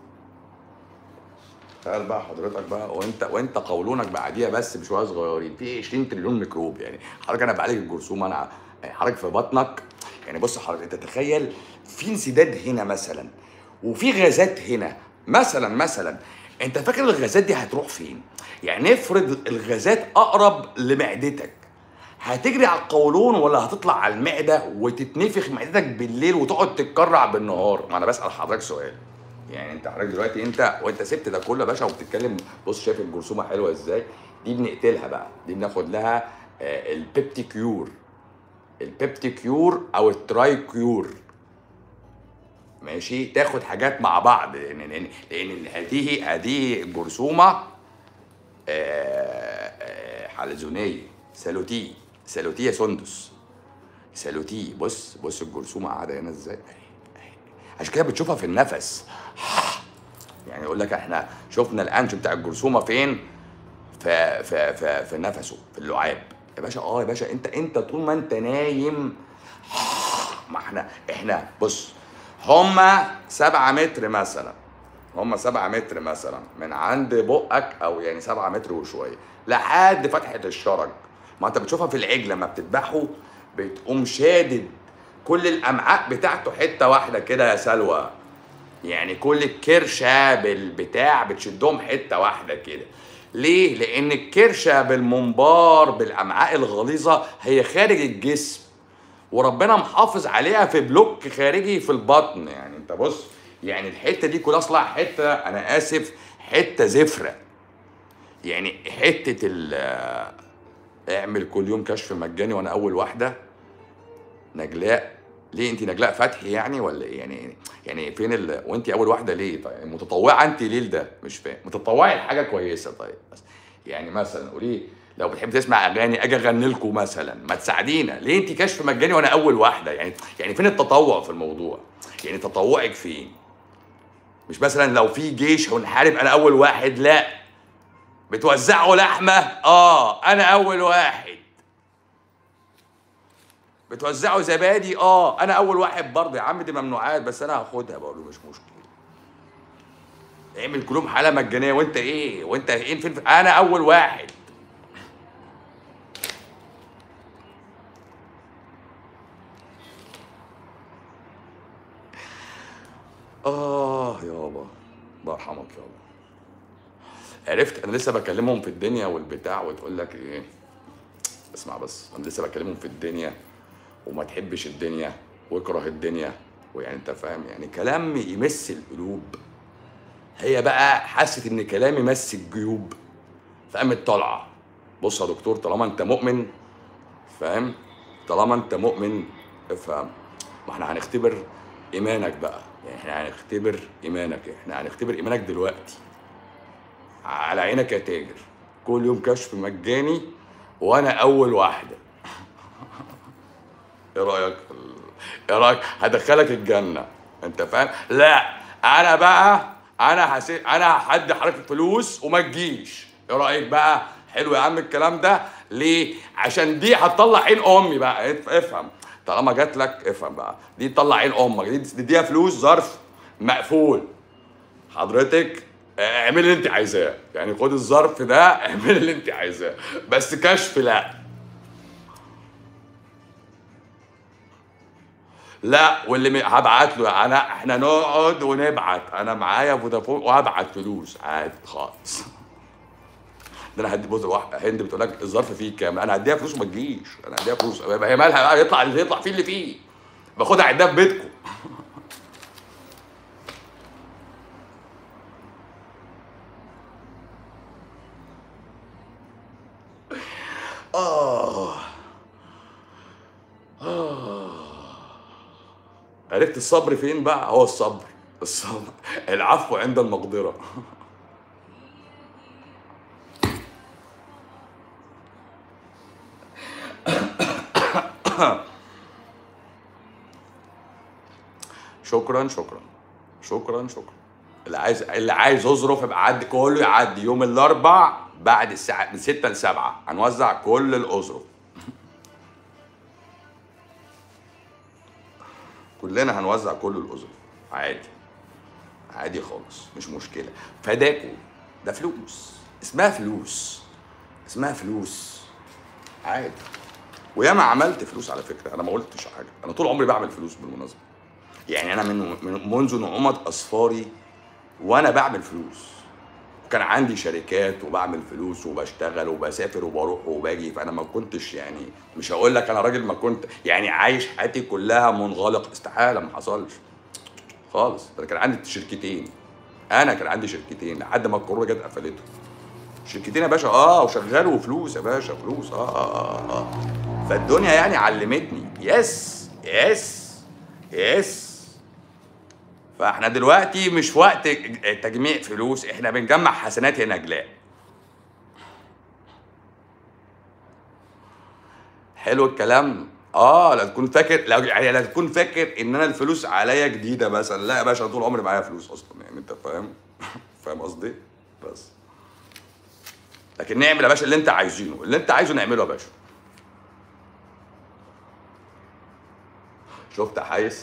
تخيل بقى حضرتك بقى وانت وانت قولونك بعديها بس بشويه صغيرين في 20 تريليون ميكروب يعني حضرتك انا بعالج الجرثومه انا يعني حضرتك في بطنك يعني بص حضرتك انت تخيل في انسداد هنا مثلا وفي غازات هنا مثلا مثلا انت فاكر الغازات دي هتروح فين؟ يعني نفرض الغازات اقرب لمعدتك هتجري على القولون ولا هتطلع على المعده وتتنفخ معدتك بالليل وتقعد تتكرع بالنهار؟ ما انا بسال حضرتك سؤال يعني انت حضرتك دلوقتي انت وانت سبت ده كله يا باشا وبتتكلم بص شايف الجرثومه حلوه ازاي دي بنقتلها بقى دي بناخد لها آه، البيبتيكيور البيبتيكيور او الترايكيور ماشي تاخد حاجات مع بعض لان لان لان هذه هذه جرثومه آه، آه، حلزونيه سالوتي سالوتيه سندس سالوتي بص بص الجرثومه قاعده هنا ازاي أهي، أهي. عشان كده بتشوفها في النفس يعني يقول لك احنا شفنا الانش بتاع الجرثومه فين في في في في نفسه في اللعاب يا باشا اه يا باشا انت انت طول ما انت نايم ما احنا احنا بص هما سبعة متر مثلا هما سبعة متر مثلا من عند بقك او يعني سبعة متر وشوية لحد فتحة الشرج ما انت بتشوفها في العجل لما بتذبحه بتقوم شادد كل الامعاء بتاعته حتة واحدة كده يا سلوى يعني كل الكرشة بالبتاع بتشدهم حتة واحدة كده ليه؟ لأن الكرشة بالمنبار بالأمعاء الغليظة هي خارج الجسم وربنا محافظ عليها في بلوك خارجي في البطن يعني انت بص يعني الحتة دي كلها اصلها حتة أنا آسف حتة زفرة يعني حتة ال اعمل كل يوم كشف مجاني وأنا أول واحدة نجلاء ليه انت نجلاء فتحي يعني ولا ايه يعني يعني فين ال... وانت اول واحده ليه طيب متطوعه انت ليه ده مش فاهم متطوعي لحاجه كويسه طيب بس يعني مثلا قولي لو بتحب تسمع اغاني اجي اغني لكم مثلا ما تساعدينا ليه انت كشف مجاني وانا اول واحده يعني يعني فين التطوع في الموضوع يعني تطوعك فين مش مثلا لو في جيش ونحارب انا اول واحد لا بتوزعوا لحمه اه انا اول واحد بتوزعوا زبادي اه انا اول واحد برضه يا عم دي ممنوعات بس انا هاخدها برضه مش مشكله اعمل كلهم حاله مجانيه وانت ايه وانت ايه فين انا اول واحد اه يابا الله يرحمك يابا عرفت انا لسه بكلمهم في الدنيا والبتاع وتقول لك ايه اسمع بس انا لسه بكلمهم في الدنيا وما تحبش الدنيا واكره الدنيا ويعني انت فاهم يعني كلام يمس القلوب هي بقى حست ان كلامي مس الجيوب فقامت طالعه بص يا دكتور طالما انت مؤمن فاهم طالما انت مؤمن افهم ما احنا هنختبر ايمانك بقى يعني احنا هنختبر ايمانك احنا هنختبر ايمانك دلوقتي على عينك يا تاجر كل يوم كشف مجاني وانا اول واحده ايه رايك ايه رايك هدخلك الجنه انت فاهم لا انا بقى انا هسي... انا هحد حضرتك فلوس وما تجيش ايه رايك بقى حلو يا عم الكلام ده ليه عشان دي هتطلع عين امي بقى اف- افهم طالما جات لك افهم بقى دي تطلع عين امك دي تديها فلوس ظرف مقفول حضرتك اعملي اللي انت عايزاه يعني خد الظرف ده اعملي اللي انت عايزاه بس كشف لا لا واللي م- هبعت له انا احنا نقعد ونبعت انا معايا فودافون وهبعت فلوس عادي خالص ده انا هدي بص واحد هند بتقول لك الظرف فيه كام انا هديها فلوس وما تجيش انا هديها فلوس هي مالها بقى يطلع اللي يطلع فيه اللي فيه باخدها عدها في بيتكم عرفت الصبر فين بقى هو الصبر الصبر العفو عند المقدره شكرا شكرا شكرا شكرا اللي عايز اللي عايز يظرف يبقى عدي كله يعدي يوم الاربع بعد الساعه من 6 ل 7 هنوزع كل الاظرف كلنا هنوزع كل الاظرف عادي عادي خالص مش مشكله فداكو ده فلوس اسمها فلوس اسمها فلوس عادي وياما عملت فلوس على فكره انا ما قلتش حاجه انا طول عمري بعمل فلوس بالمناسبه يعني انا من من منذ نعومه اصفاري وانا بعمل فلوس كان عندي شركات وبعمل فلوس وبشتغل وبسافر وبروح وباجي فانا ما كنتش يعني مش هقول لك انا راجل ما كنت يعني عايش حياتي كلها منغلق استحاله ما حصلش خالص انا كان عندي شركتين انا كان عندي شركتين لحد ما الكورونا جت قفلتهم شركتين يا باشا اه وشغال وفلوس يا باشا فلوس اه اه اه, آه. فالدنيا يعني علمتني يس يس يس فاحنا دلوقتي مش وقت تجميع فلوس احنا بنجمع حسنات يا نجلاء حلو الكلام اه لا تكون فاكر لا يعني لا تكون فاكر ان انا الفلوس عليا جديده مثلا لا يا باشا طول عمري معايا فلوس اصلا يعني انت فاهم فاهم قصدي بس لكن نعمل يا باشا اللي انت عايزينه اللي انت عايزه نعمله يا باشا شفت يا حايس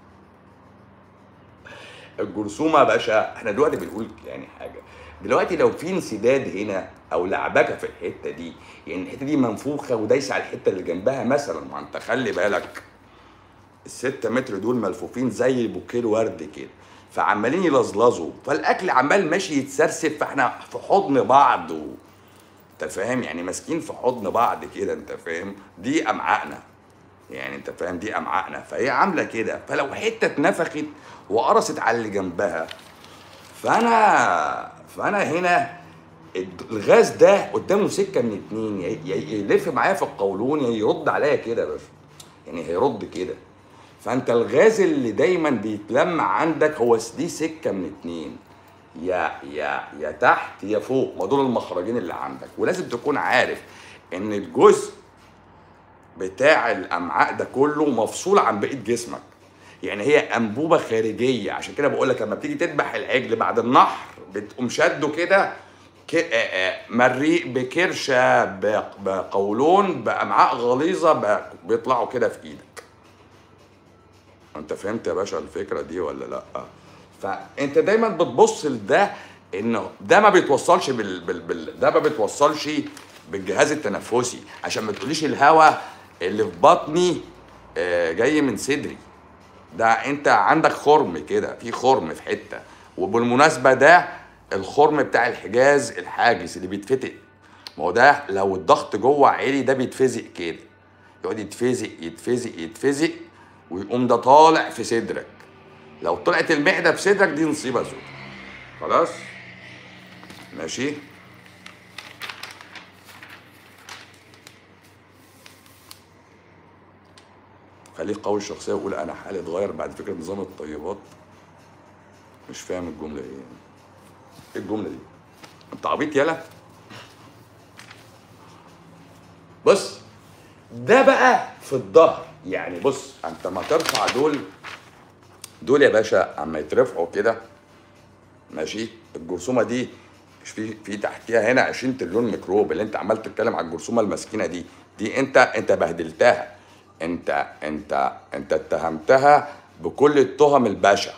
الجرثومه يا باشا احنا دلوقتي بنقول يعني حاجه دلوقتي لو في انسداد هنا او لعبكه في الحته دي يعني الحته دي منفوخه ودايسه على الحته اللي جنبها مثلا ما انت خلي بالك الستة متر دول ملفوفين زي بوكيه ورد كده فعمالين يلزلزوا فالاكل عمال ماشي يتسرسب فاحنا في حضن بعض و... انت فاهم يعني ماسكين في حضن بعض كده انت فاهم دي امعائنا يعني انت فاهم دي امعائنا فهي عامله كده فلو حته اتنفخت وقرصت على اللي جنبها فانا فانا هنا الغاز ده قدامه سكه من اتنين يا يلف معايا في القولون يا يرد عليا كده بس يعني هيرد كده فانت الغاز اللي دايما بيتلم عندك هو دي سكه من اتنين يا يا يا تحت يا فوق ما دول المخرجين اللي عندك ولازم تكون عارف ان الجزء بتاع الامعاء ده كله مفصول عن بقيه جسمك يعني هي انبوبه خارجيه عشان كده بقول لك لما بتيجي تذبح العجل بعد النحر بتقوم شده كده مريء بكرشه بقولون بامعاء غليظه بيطلعوا كده في ايدك انت فهمت يا باشا الفكره دي ولا لا فانت دايما بتبص لده انه ده ما بيتوصلش بال, بال, بال ده ما بيتوصلش بالجهاز التنفسي عشان ما تقوليش الهواء اللي في بطني جاي من صدري ده انت عندك خرم كده في خرم في حته وبالمناسبه ده الخرم بتاع الحجاز الحاجز اللي بيتفتق ما هو ده لو الضغط جوه عالي ده بيتفزق كده يقعد يتفزق يتفزق يتفزق ويقوم ده طالع في صدرك لو طلعت المعده في صدرك دي نصيبه سودة خلاص ماشي خليك قوي الشخصيه وقول انا حالي اتغير بعد فكره نظام الطيبات مش فاهم الجمله ايه ايه الجمله دي انت عبيط يالا بص ده بقى في الظهر يعني بص انت ما ترفع دول دول يا باشا اما يترفعوا كده ماشي الجرثومه دي مش في في تحتيها هنا 20 تريليون ميكروب اللي انت عمال تتكلم على الجرثومه المسكينه دي دي انت انت بهدلتها انت انت انت اتهمتها بكل التهم البشعه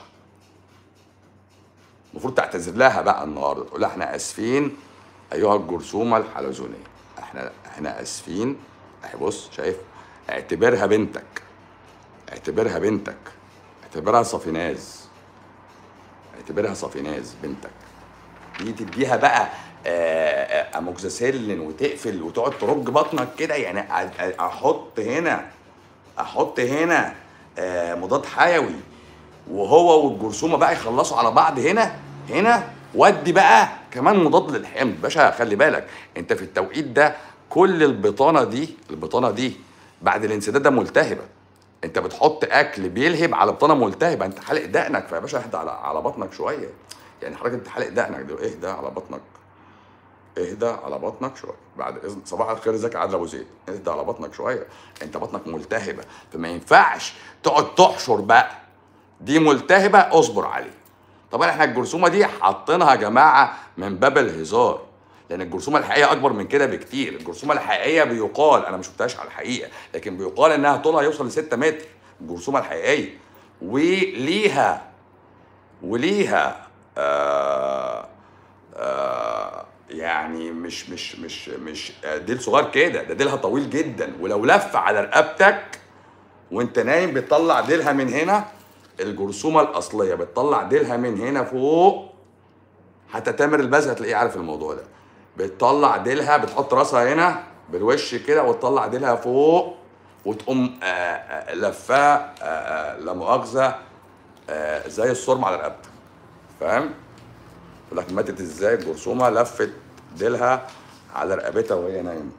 المفروض تعتذر لها بقى النهارده تقول لها احنا اسفين ايها الجرثومه الحلزونيه احنا احنا اسفين اهي بص شايف اعتبرها بنتك اعتبرها بنتك اعتبرها صفيناز اعتبرها صفيناز بنتك دي تديها بقى اموكساسيلين وتقفل وتقعد ترج بطنك كده يعني احط هنا احط هنا مضاد حيوي وهو والجرثومه بقى يخلصوا على بعض هنا هنا ودي بقى كمان مضاد للحمض باشا خلي بالك انت في التوقيت ده كل البطانه دي البطانه دي بعد الانسداد ده ملتهبه انت بتحط اكل بيلهب على بطانه ملتهبه انت حالق دقنك فيا باشا اهدى على على بطنك شويه يعني حضرتك انت حالق دقنك ده اهدى على بطنك اهدى على بطنك شويه بعد اذن صباح الخير ازيك يا عادل ابو زيد اهدى على بطنك شويه انت بطنك ملتهبه فما ينفعش تقعد تحشر بقى دي ملتهبه اصبر عليه طبعا احنا الجرثومه دي حاطينها يا جماعه من باب الهزار لان الجرثومه الحقيقيه اكبر من كده بكتير الجرثومه الحقيقيه بيقال انا ما شفتهاش على الحقيقه لكن بيقال انها طولها يوصل ل 6 متر الجرثومه الحقيقيه وليها وليها آه آه يعني مش مش مش مش آه، ديل صغير كده ده ديلها طويل جدا ولو لف على رقبتك وانت نايم بتطلع ديلها من هنا الجرثومه الاصليه بتطلع ديلها من هنا فوق حتى تامر الباز هتلاقيه عارف الموضوع ده بتطلع ديلها بتحط راسها هنا بالوش كده وتطلع ديلها فوق وتقوم آه، آه، لفاه آه، آه، لا مؤاخذه آه، زي الصرم على رقبتك فاهم؟ يقول لك ماتت ازاي الجرثومه لفت ديلها على رقبتها وهي نايمه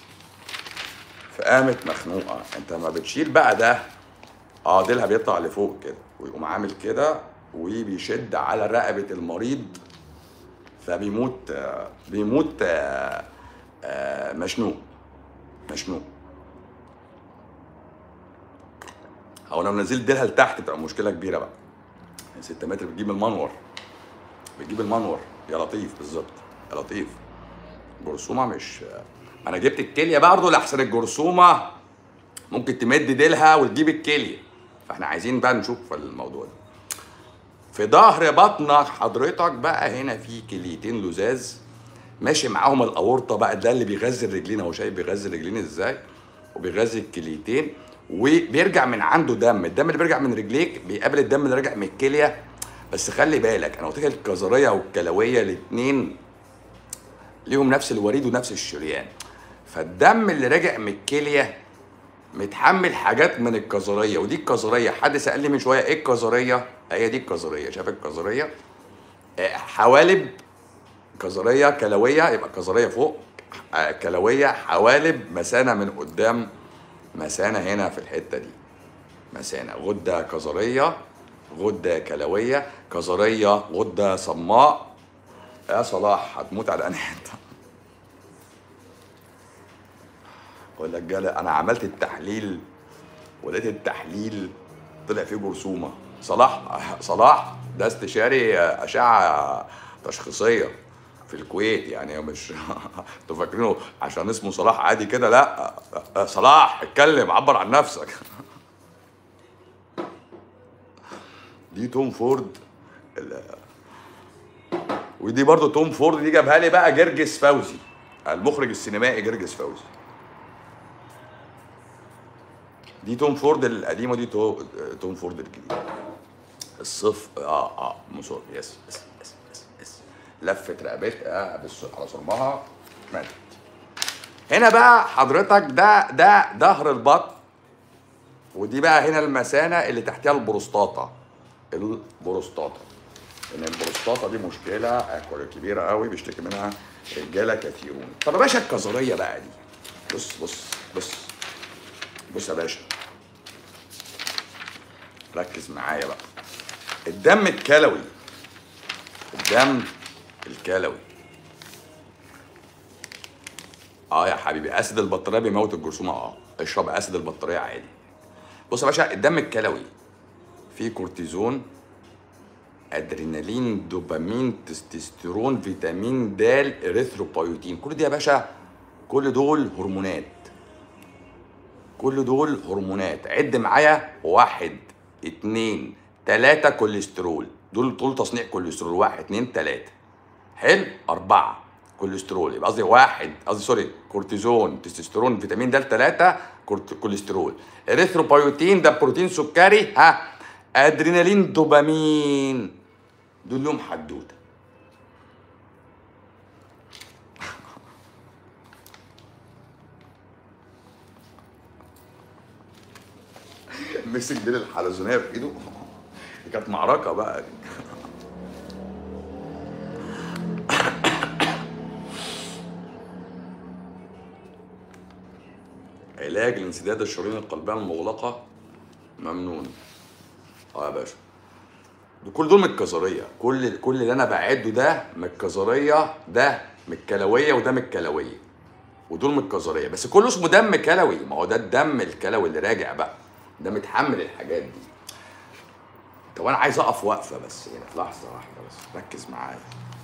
فقامت مخنوقه انت ما بتشيل بقى ده اه ديلها بيطلع لفوق كده ويقوم عامل كده وبيشد على رقبه المريض فبيموت آه، بيموت آه، آه، مشنوق مشنوق او لو نزلت ديلها لتحت تبقى مشكله كبيره بقى 6 متر بتجيب المنور بتجيب المنور يا لطيف بالظبط يا لطيف جرثومه مش انا جبت الكليه برضه لاحسن الجرثومه ممكن تمد ديلها وتجيب الكليه فاحنا عايزين بقى نشوف في الموضوع ده في ظهر بطنك حضرتك بقى هنا في كليتين لزاز ماشي معاهم الاورطه بقى ده اللي بيغذي الرجلين اهو شايف بيغذي الرجلين ازاي وبيغذي الكليتين وبيرجع من عنده دم الدم اللي بيرجع من رجليك بيقابل الدم اللي راجع من الكليه بس خلي بالك انا قلت لك الكظريه والكلويه الاثنين ليهم نفس الوريد ونفس الشريان فالدم اللي راجع من الكليه متحمل حاجات من الكظريه ودي الكظريه حد سالني من شويه ايه الكظريه هي دي الكظريه شايف الكظريه آه، حوالب كظريه كلويه يبقى كظريه فوق آه، كلويه حوالب مثانه من قدام مثانه هنا في الحته دي مثانه غده كظريه غده كلويه كظريه غده صماء يا صلاح هتموت على انهي حته اقول لك جالا انا عملت التحليل ولقيت التحليل طلع فيه جرثومه صلاح صلاح ده استشاري اشعه تشخيصيه في الكويت يعني مش انتوا فاكرينه عشان اسمه صلاح عادي كده لا صلاح اتكلم عبر عن نفسك دي توم فورد ال- ودي برضو توم فورد دي جابها لي بقى جرجس فوزي المخرج السينمائي جرجس فوزي دي توم فورد القديمه ودي تو... توم فورد الجديده الصف اه اه مصور يس يس يس يس, يس. لفت رقبتها بس على صرمها ماتت هنا بقى حضرتك ده ده ظهر البطن ودي بقى هنا المثانه اللي تحتها البروستاتا البروستاتا ان البروستاتا دي مشكله كبيره قوي بيشتكي منها رجاله كثيرون طب يا باشا الكظريه بقى دي بص بص بص بص يا باشا ركز معايا بقى الدم الكلوي الدم الكلوي اه يا حبيبي اسيد البطاريه بيموت الجرثومه اه اشرب اسيد البطاريه عادي بص يا باشا الدم الكلوي فيه كورتيزون ادرينالين دوبامين تستوستيرون فيتامين د اريثروبيوتين كل دي يا باشا كل دول هرمونات كل دول هرمونات عد معايا واحد اتنين تلاتة كوليسترول دول طول تصنيع كوليسترول واحد اتنين تلاتة حلو أربعة كوليسترول يبقى قصدي واحد قصدي سوري كورتيزون تستوستيرون فيتامين د تلاتة كورت- كوليسترول اريثروبيوتين ده بروتين سكري ها ادرينالين دوبامين دول لهم حدوته مسك ديل الحلزونيه في ايده دي كانت معركه بقى دي. علاج لانسداد الشرايين القلبيه المغلقه ممنون اه يا باشا دول- كل دول من الكظريه كل كل اللي انا بعده ده من الكظريه ده من الكلويه وده من الكلويه ودول من الكظريه بس كله اسمه دم كلوي ما هو ده الدم الكلوي اللي راجع بقى ده متحمل الحاجات دي طب انا عايز اقف وقفه بس هنا في لحظه واحده بس ركز معايا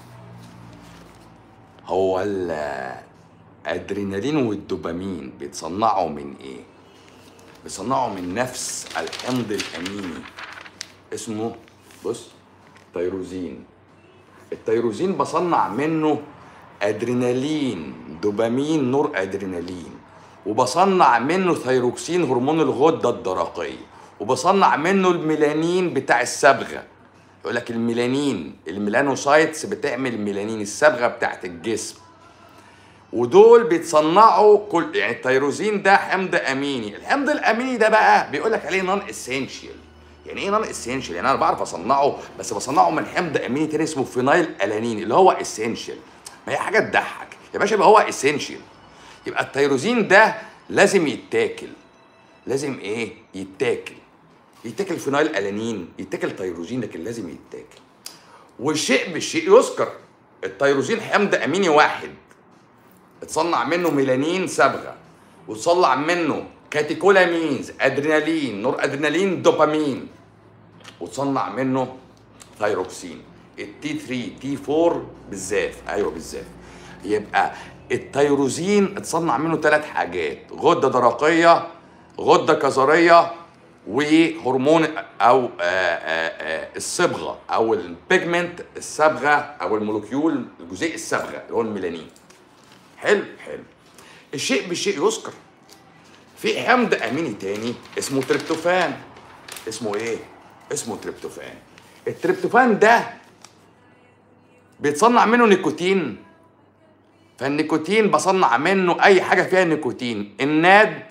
هو الادرينالين والدوبامين بيتصنعوا من ايه بيصنعوا من نفس الحمض الاميني اسمه بص تيروزين التيروزين بصنع منه ادرينالين دوبامين نور ادرينالين وبصنع منه ثيروكسين هرمون الغده الدرقيه وبصنع منه الميلانين بتاع الصبغه يقول لك الميلانين الميلانوسايتس بتعمل ميلانين الصبغه بتاعت الجسم ودول بيتصنعوا كل يعني التيروزين ده حمض اميني الحمض الاميني ده بقى بيقول لك عليه نون اسينشال يعني ايه نون اسينشال يعني انا بعرف اصنعه بس بصنعه من حمض اميني تاني اسمه فينايل الانين اللي هو اسينشال ما هي حاجه تضحك يا باشا يبقى هو اسينشال يبقى التيروزين ده لازم يتاكل لازم ايه يتاكل يتاكل فينايل الانين يتاكل تيروزين لكن لازم يتاكل والشيء بالشيء يذكر التيروزين حمض اميني واحد اتصنع منه ميلانين صبغه وتصنع منه كاتيكولامينز ادرينالين نور ادرينالين دوبامين وتصنع منه ثايروكسين التي 3 تي 4 بالذات ايوه بالذات يبقى التيروزين اتصنع منه ثلاث حاجات غده درقيه غده كظريه وهرمون او آآ آآ الصبغه او البيجمنت الصبغه او المولكيول الجزيء الصبغه اللي هو الميلانين حلو حلو الشيء بالشيء يذكر في حمض اميني تاني اسمه تريبتوفان اسمه ايه اسمه تريبتوفان التريبتوفان ده بيتصنع منه نيكوتين فالنيكوتين بصنع منه اي حاجه فيها نيكوتين الناد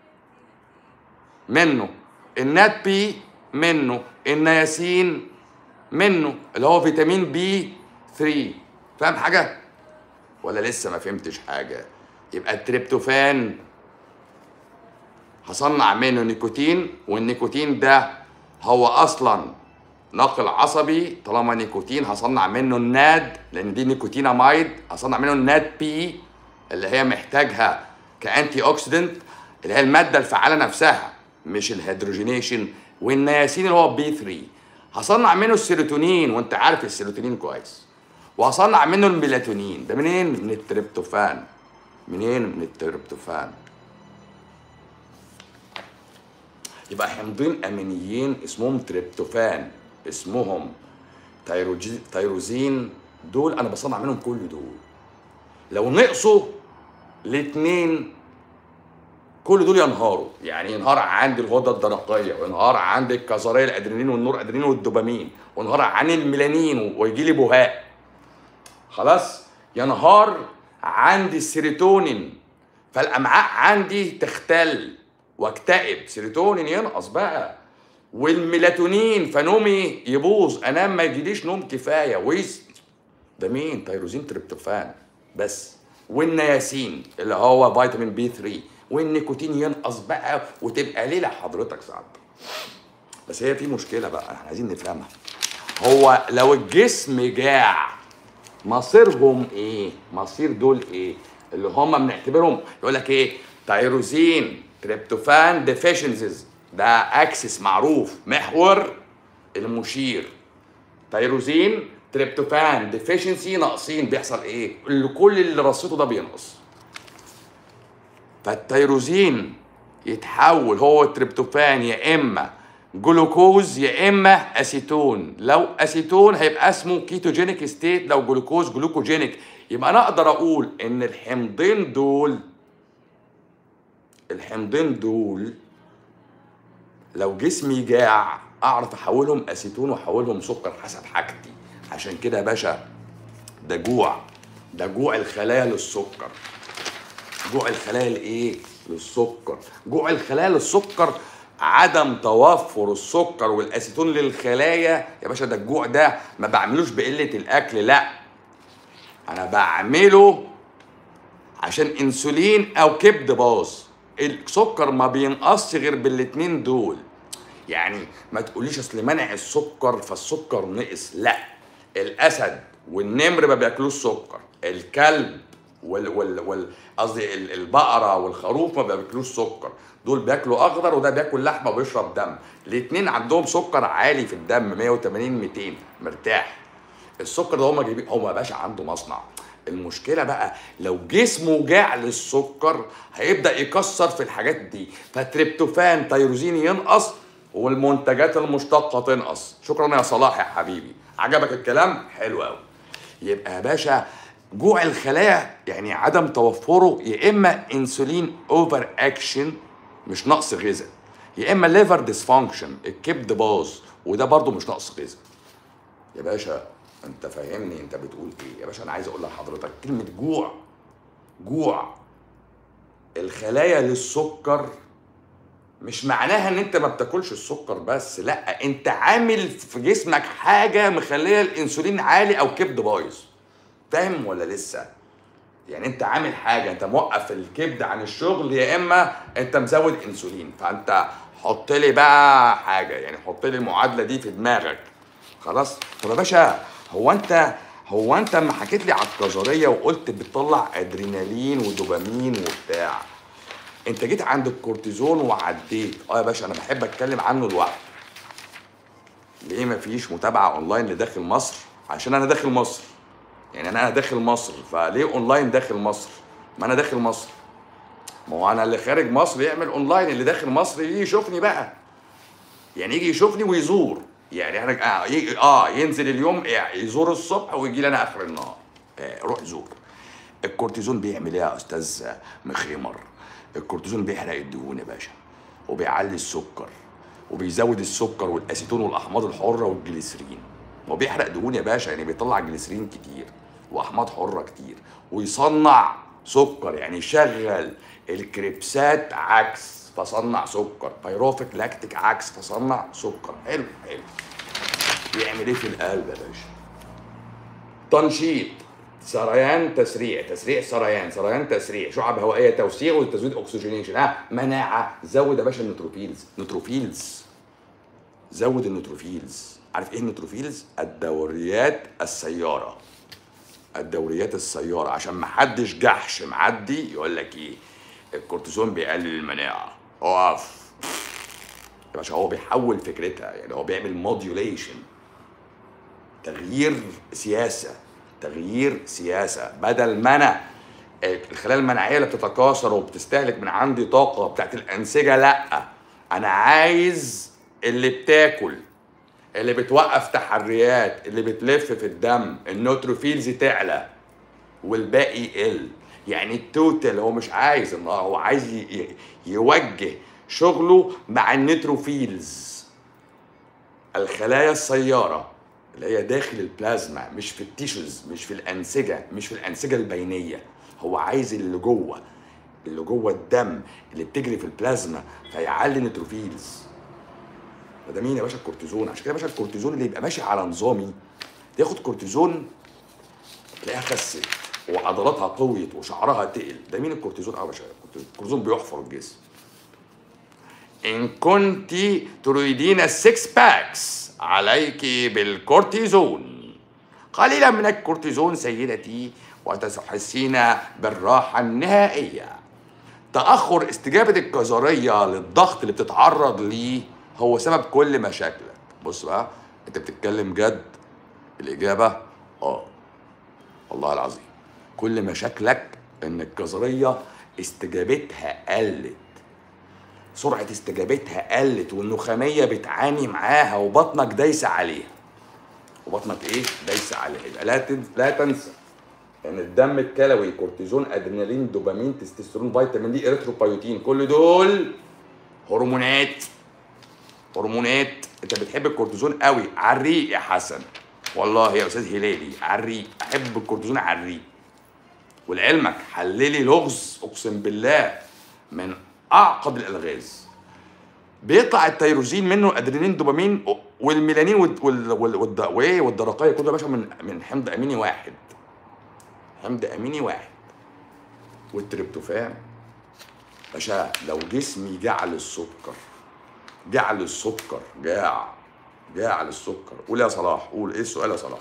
منه الناد بي منه النياسين منه اللي هو فيتامين بي 3 فاهم حاجه ولا لسه ما فهمتش حاجه يبقى التريبتوفان هصنع منه نيكوتين والنيكوتين ده هو اصلا ناقل عصبي طالما نيكوتين هصنع منه الناد لان دي نيكوتينامايد هصنع منه الناد بي اللي هي محتاجها كانتي اوكسيدنت اللي هي الماده الفعاله نفسها مش الهيدروجينيشن والنياسين اللي هو بي 3 هصنع منه السيروتونين وانت عارف السيروتونين كويس وهصنع منه الميلاتونين ده منين من التريبتوفان منين من التريبتوفان يبقى حمضين امينيين اسمهم تريبتوفان اسمهم تيروجي تيروزين دول انا بصنع منهم كل دول لو نقصوا الاثنين كل دول ينهاروا يعني ينهار عندي الغده الدرقيه وينهار عندي الكظريه الادرينالين والنور ادرينالين والدوبامين وينهار عن الميلانين ويجي لي بهاء خلاص ينهار عندي السيروتونين فالامعاء عندي تختل واكتئب سيروتونين ينقص بقى والميلاتونين فنومي يبوظ انام ما يجيليش نوم كفايه ويست ده مين تيروزين تريبتوفان بس والنياسين اللي هو فيتامين بي 3 والنيكوتين ينقص بقى وتبقى ليله حضرتك ساعات بس هي في مشكله بقى احنا عايزين نفهمها هو لو الجسم جاع مصيرهم ايه مصير دول ايه اللي هم بنعتبرهم يقول لك ايه تيروزين تريبتوفان ديفيشنسيز ده اكسس معروف محور المشير تيروزين تريبتوفان ديفيشنسي ناقصين بيحصل ايه اللي كل اللي رصيته ده بينقص فالتيروزين يتحول هو التريبتوفان يا اما جلوكوز يا اما اسيتون لو اسيتون هيبقى اسمه كيتوجينيك ستيت لو جلوكوز جلوكوجينيك يبقى انا اقدر اقول ان الحمضين دول الحمضين دول لو جسمي جاع اعرف احولهم اسيتون واحولهم سكر حسب حاجتي عشان كده يا باشا ده جوع ده جوع الخلايا للسكر جوع الخلايا لايه للسكر جوع الخلايا للسكر عدم توفر السكر والاسيتون للخلايا يا باشا ده الجوع ده ما بعملوش بقله الاكل لا انا بعمله عشان انسولين او كبد باظ السكر ما بينقصش غير بالاتنين دول يعني ما تقوليش اصل منع السكر فالسكر نقص لا الاسد والنمر ما بياكلوش سكر الكلب وال وال وال قصدي ال- البقره والخروف ما بياكلوش سكر دول بياكلوا اخضر وده بياكل لحمه وبيشرب دم الاثنين عندهم سكر عالي في الدم 180 200 مرتاح السكر ده هما جايبين هو يا باشا عنده مصنع المشكله بقى لو جسمه جاع للسكر هيبدا يكسر في الحاجات دي فتريبتوفان تيروزين ينقص والمنتجات المشتقه تنقص شكرا يا صلاح يا حبيبي عجبك الكلام حلو قوي يبقى يا باشا جوع الخلايا يعني عدم توفره يا اما انسولين اوفر اكشن مش نقص غذاء يا اما ليفر ديسفانكشن الكبد باظ وده برضو مش نقص غذاء يا باشا انت فاهمني انت بتقول ايه يا باشا انا عايز اقول لحضرتك كلمه جوع جوع الخلايا للسكر مش معناها ان انت ما بتاكلش السكر بس لا انت عامل في جسمك حاجه مخليه الانسولين عالي او كبد بايظ فاهم ولا لسه يعني انت عامل حاجه انت موقف الكبد عن الشغل يا اما انت مزود انسولين فانت حط لي بقى حاجه يعني حط لي المعادله دي في دماغك خلاص طب يا باشا هو انت هو انت لما حكيت لي على الكظريه وقلت بتطلع ادرينالين ودوبامين وبتاع انت جيت عند الكورتيزون وعديت اه يا باشا انا بحب اتكلم عنه لوحده ليه مفيش متابعه اونلاين لداخل مصر عشان انا داخل مصر يعني انا داخل مصر فليه اونلاين داخل مصر ما انا داخل مصر ما هو انا اللي خارج مصر يعمل اونلاين اللي داخل مصر يجي يشوفني بقى يعني يجي يشوفني ويزور يعني انا آه, يجي اه ينزل اليوم يزور الصبح ويجي لي انا اخر النهار آه روح زور الكورتيزون بيعمل ايه يا استاذ مخيمر الكورتيزون بيحرق الدهون يا باشا وبيعلي السكر وبيزود السكر والاسيتون والاحماض الحره والجليسرين هو بيحرق دهون يا باشا يعني بيطلع جليسرين كتير واحماض حره كتير ويصنع سكر يعني يشغل الكريبسات عكس فصنع سكر بايروفيك لاكتيك عكس فصنع سكر حلو حلو بيعمل ايه في القلب يا باشا تنشيط سريان تسريع تسريع سريان سريان تسريع شعب هوائيه توسيع وتزويد اكسجينيشن ها مناعه زود يا باشا النيوتروفيلز نيوتروفيلز زود النيوتروفيلز عارف ايه النيوتروفيلز الدوريات السياره الدوريات السياره عشان ما حدش جحش معدي يقول لك ايه الكورتيزون بيقلل المناعه اقف يا باشا هو بيحول فكرتها يعني هو بيعمل موديوليشن تغيير سياسه تغيير سياسه بدل ما انا الخلايا المناعيه اللي بتتكاثر وبتستهلك من عندي طاقه بتاعت الانسجه لا انا عايز اللي بتاكل اللي بتوقف تحريات اللي بتلف في الدم النوتروفيلز تعلى والباقي يقل يعني التوتال هو مش عايز ان هو عايز ي- ي- يوجه شغله مع النيتروفيلز الخلايا السياره اللي هي داخل البلازما مش في التيشوز مش في الانسجه مش في الانسجه البينيه هو عايز اللي جوه اللي جوه الدم اللي بتجري في البلازما فيعلي نيتروفيلز ده مين يا باشا الكورتيزون عشان كده يا باشا الكورتيزون اللي يبقى ماشي على نظامي ياخد كورتيزون تلاقيها خست وعضلاتها قويت وشعرها تقل ده مين الكورتيزون اه يا باشا الكورتيزون بيحفر الجسم ان كنت تريدين السكس باكس عليك بالكورتيزون قليلا من الكورتيزون سيدتي وتحسين بالراحه النهائيه تاخر استجابه الجزريه للضغط اللي بتتعرض ليه هو سبب كل مشاكلك بص بقى انت بتتكلم جد الاجابه اه والله العظيم كل مشاكلك ان الجزريه استجابتها قلت سرعه استجابتها قلت والنخاميه بتعاني معاها وبطنك دايسه عليها وبطنك ايه دايسه عليها يبقى لا تنسى لا تنسى ان الدم الكلوي كورتيزون ادرينالين دوبامين تستوستيرون فيتامين دي اريثروبايوتين كل دول هرمونات هرمونات انت بتحب الكورتيزون قوي عريق يا حسن والله يا استاذ هلالي عريق احب الكورتيزون عريق ولعلمك حللي لغز اقسم بالله من اعقد الالغاز بيطلع التيروزين منه ادرينالين دوبامين والميلانين وال وال وال والد- وايه والدرقيه كله يا باشا من من حمض اميني واحد حمض اميني واحد والتريبتوفان باشا لو جسمي جعل السكر جاع للسكر جاع جاع للسكر قول يا صلاح قول ايه السؤال يا صلاح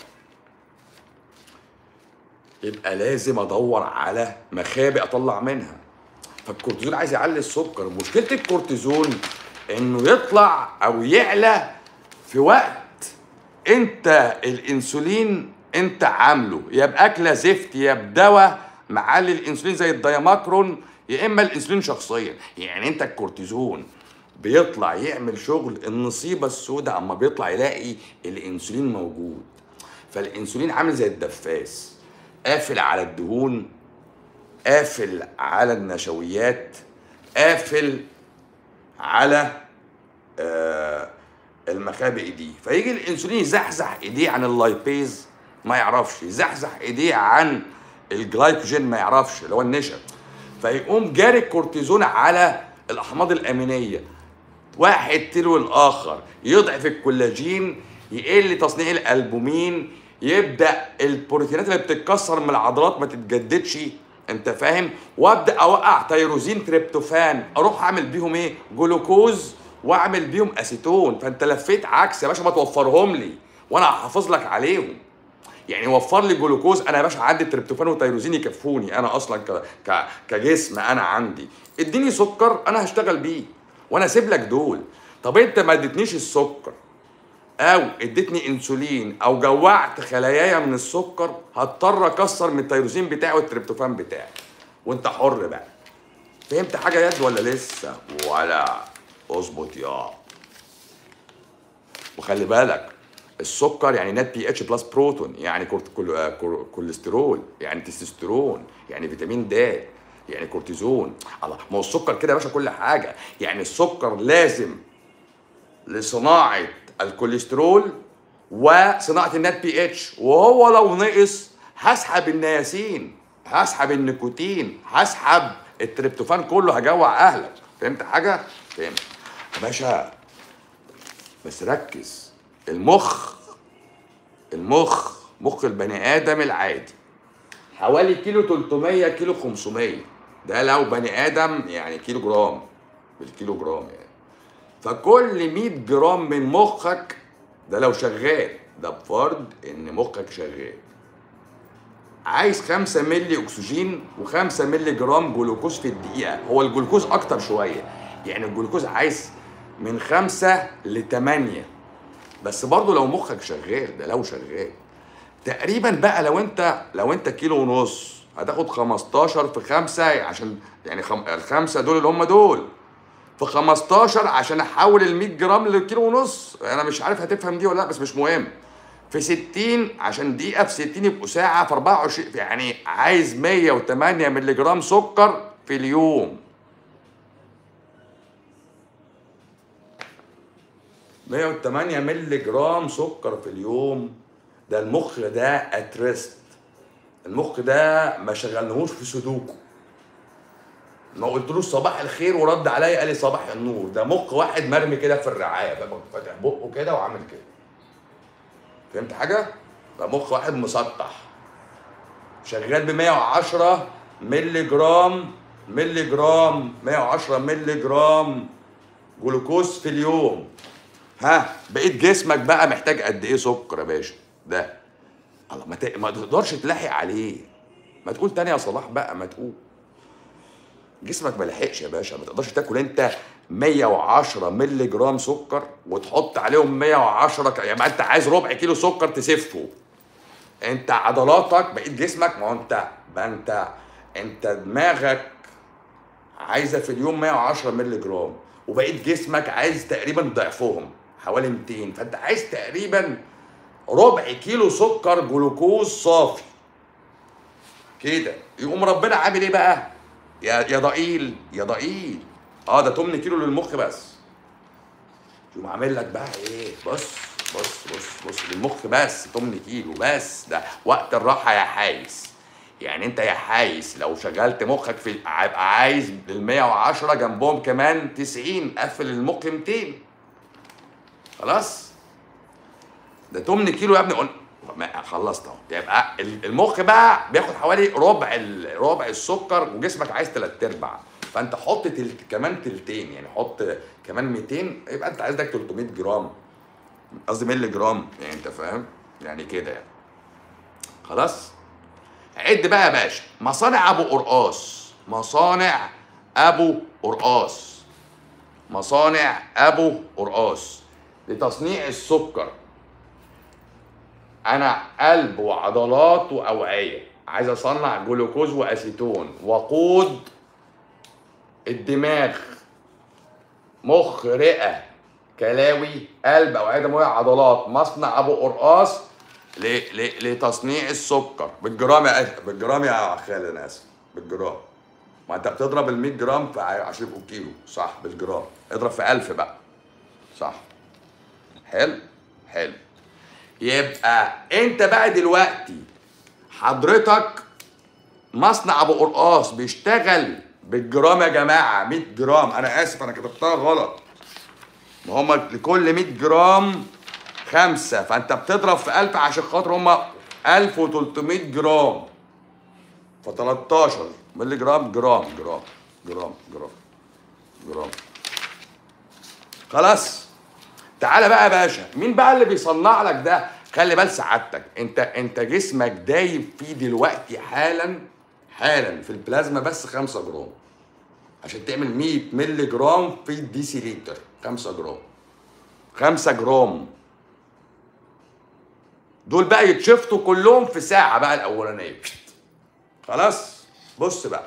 يبقى لازم ادور على مخابئ اطلع منها فالكورتيزون عايز يعلي السكر مشكله الكورتيزون انه يطلع او يعلى في وقت انت الانسولين انت عامله يا باكله زفت يا بدواء معلي الانسولين زي الدايماكرون يا اما الانسولين شخصيا يعني انت الكورتيزون بيطلع يعمل شغل النصيبه السوداء اما بيطلع يلاقي الانسولين موجود فالانسولين عامل زي الدفاس قافل على الدهون قافل على النشويات قافل على آه المخابئ دي فيجي الانسولين يزحزح ايديه عن اللايبيز ما يعرفش يزحزح ايديه عن الجلايكوجين ما يعرفش اللي هو النشا فيقوم جاري الكورتيزون على الاحماض الامينيه واحد تلو الاخر يضعف الكولاجين يقل تصنيع الالبومين يبدا البروتينات اللي بتتكسر من العضلات ما تتجددش انت فاهم وابدا اوقع تيروزين تريبتوفان اروح اعمل بيهم ايه جلوكوز واعمل بيهم اسيتون فانت لفيت عكس يا باشا ما توفرهم لي وانا هحافظ لك عليهم يعني وفر لي جلوكوز انا يا باشا عندي تريبتوفان وتيروزين يكفوني انا اصلا ك... ك... كجسم انا عندي اديني سكر انا هشتغل بيه وانا اسيب لك دول طب انت ما اديتنيش السكر او اديتني انسولين او جوعت خلاياي من السكر هضطر اكسر من التيروزين بتاعي والتريبتوفان بتاعي وانت حر بقى فهمت حاجه يد ولا لسه ولا اظبط يا وخلي بالك السكر يعني نت بي اتش بلس بروتون يعني كورت كول آه، كور- كوليسترول يعني تستوستيرون يعني فيتامين د يعني كورتيزون الله ما هو السكر كده يا باشا كل حاجه يعني السكر لازم لصناعه الكوليسترول وصناعه النت بي اتش وهو لو نقص هسحب النياسين هسحب النيكوتين هسحب التريبتوفان كله هجوع اهلك فهمت حاجه فهمت يا باشا بس ركز المخ المخ مخ البني ادم العادي حوالي كيلو 300 كيلو 500 ده لو بني ادم يعني كيلو جرام بالكيلو جرام يعني فكل 100 جرام من مخك ده لو شغال ده بفرض ان مخك شغال عايز 5 مللي اكسجين و5 مللي جرام جلوكوز في الدقيقه هو الجلوكوز اكتر شويه يعني الجلوكوز عايز من 5 ل 8 بس برضه لو مخك شغال ده لو شغال تقريبا بقى لو انت لو انت كيلو ونص هتاخد 15 في 5 عشان يعني خم... الخمسه دول اللي هم دول في 15 عشان احول ال 100 جرام لكيلو ونص انا مش عارف هتفهم دي ولا لا بس مش مهم في 60 عشان دقيقه في 60 يبقوا ساعه في 24 يعني عايز 108 مللي جرام سكر في اليوم 108 مللي جرام سكر في اليوم ده المخ ده اترست المخ ده ما شغلناهوش في سودوكو ما قلتلوش صباح الخير ورد عليا قال لي صباح النور ده مخ واحد مرمي كده في الرعايه بقى فاتح بقه كده وعامل كده فهمت حاجه؟ ده مخ واحد مسطح شغال ب 110 مللي جرام مللي جرام 110 مللي جرام جلوكوز في اليوم ها بقيت جسمك بقى محتاج قد ايه سكر يا باشا ده الله ما, ت... ما تقدرش تلاحق عليه ما تقول تاني يا صلاح بقى ما تقول جسمك ما لحقش يا باشا ما تقدرش تاكل انت 110 مللي جرام سكر وتحط عليهم 110 ك... يعني ما انت عايز ربع كيلو سكر تسفه انت عضلاتك بقيت جسمك ما هو انت ما انت انت دماغك عايزه في اليوم 110 مللي جرام وبقيت جسمك عايز تقريبا ضعفهم حوالي 200 فانت عايز تقريبا ربع كيلو سكر جلوكوز صافي كده يقوم ربنا عامل ايه بقى يا يا ضئيل يا ضئيل اه ده 8 كيلو للمخ بس يقوم عامل لك بقى ايه بص بص بص بص للمخ بس 8 كيلو بس ده وقت الراحه يا حايس يعني انت يا حايس لو شغلت مخك في هيبقى عايز ال 110 جنبهم كمان 90 قفل المخ 200 خلاص ده 8 كيلو يا ابني قلنا ما خلصت اهو يبقى المخ بقى بياخد حوالي ربع ال- ربع السكر وجسمك عايز تلات ارباع فانت حط تلت كمان تلتين يعني حط كمان 200 يبقى انت عايز لك 300 جرام قصدي مللي جرام يعني انت فاهم يعني كده يعني خلاص عد بقى يا باشا مصانع ابو قرقاص مصانع ابو قرقاص مصانع ابو قرقاص لتصنيع السكر انا قلب وعضلات واوعيه عايز اصنع جلوكوز واسيتون وقود الدماغ مخ رئه كلاوي قلب اوعيه دمويه عضلات مصنع ابو قرقاص ل- ل- لتصنيع السكر بالجرام يا أس- بالجرام يا خالد انا اسف بالجرام ما انت بتضرب ال 100 جرام في ع- عشان يبقوا كيلو صح بالجرام اضرب في 1000 بقى صح حلو حلو يبقى انت بقى دلوقتي حضرتك مصنع ابو قرقاص بيشتغل بالجرام يا جماعه 100 جرام انا اسف انا كتبتها غلط ما هم لكل 100 جرام خمسة فانت بتضرب في 1000 عشان خاطر هم 1300 جرام ف 13 مللي جرام جرام جرام جرام جرام جرام خلاص تعالى بقى يا باشا مين بقى اللي بيصنع لك ده خلي بال سعادتك انت انت جسمك دايب فيه دلوقتي حالا حالا في البلازما بس 5 جرام عشان تعمل 100 مللي جرام في الديسيليتر 5 جرام 5 جرام دول بقى يتشفتوا كلهم في ساعة بقى الأولانية خلاص بص بقى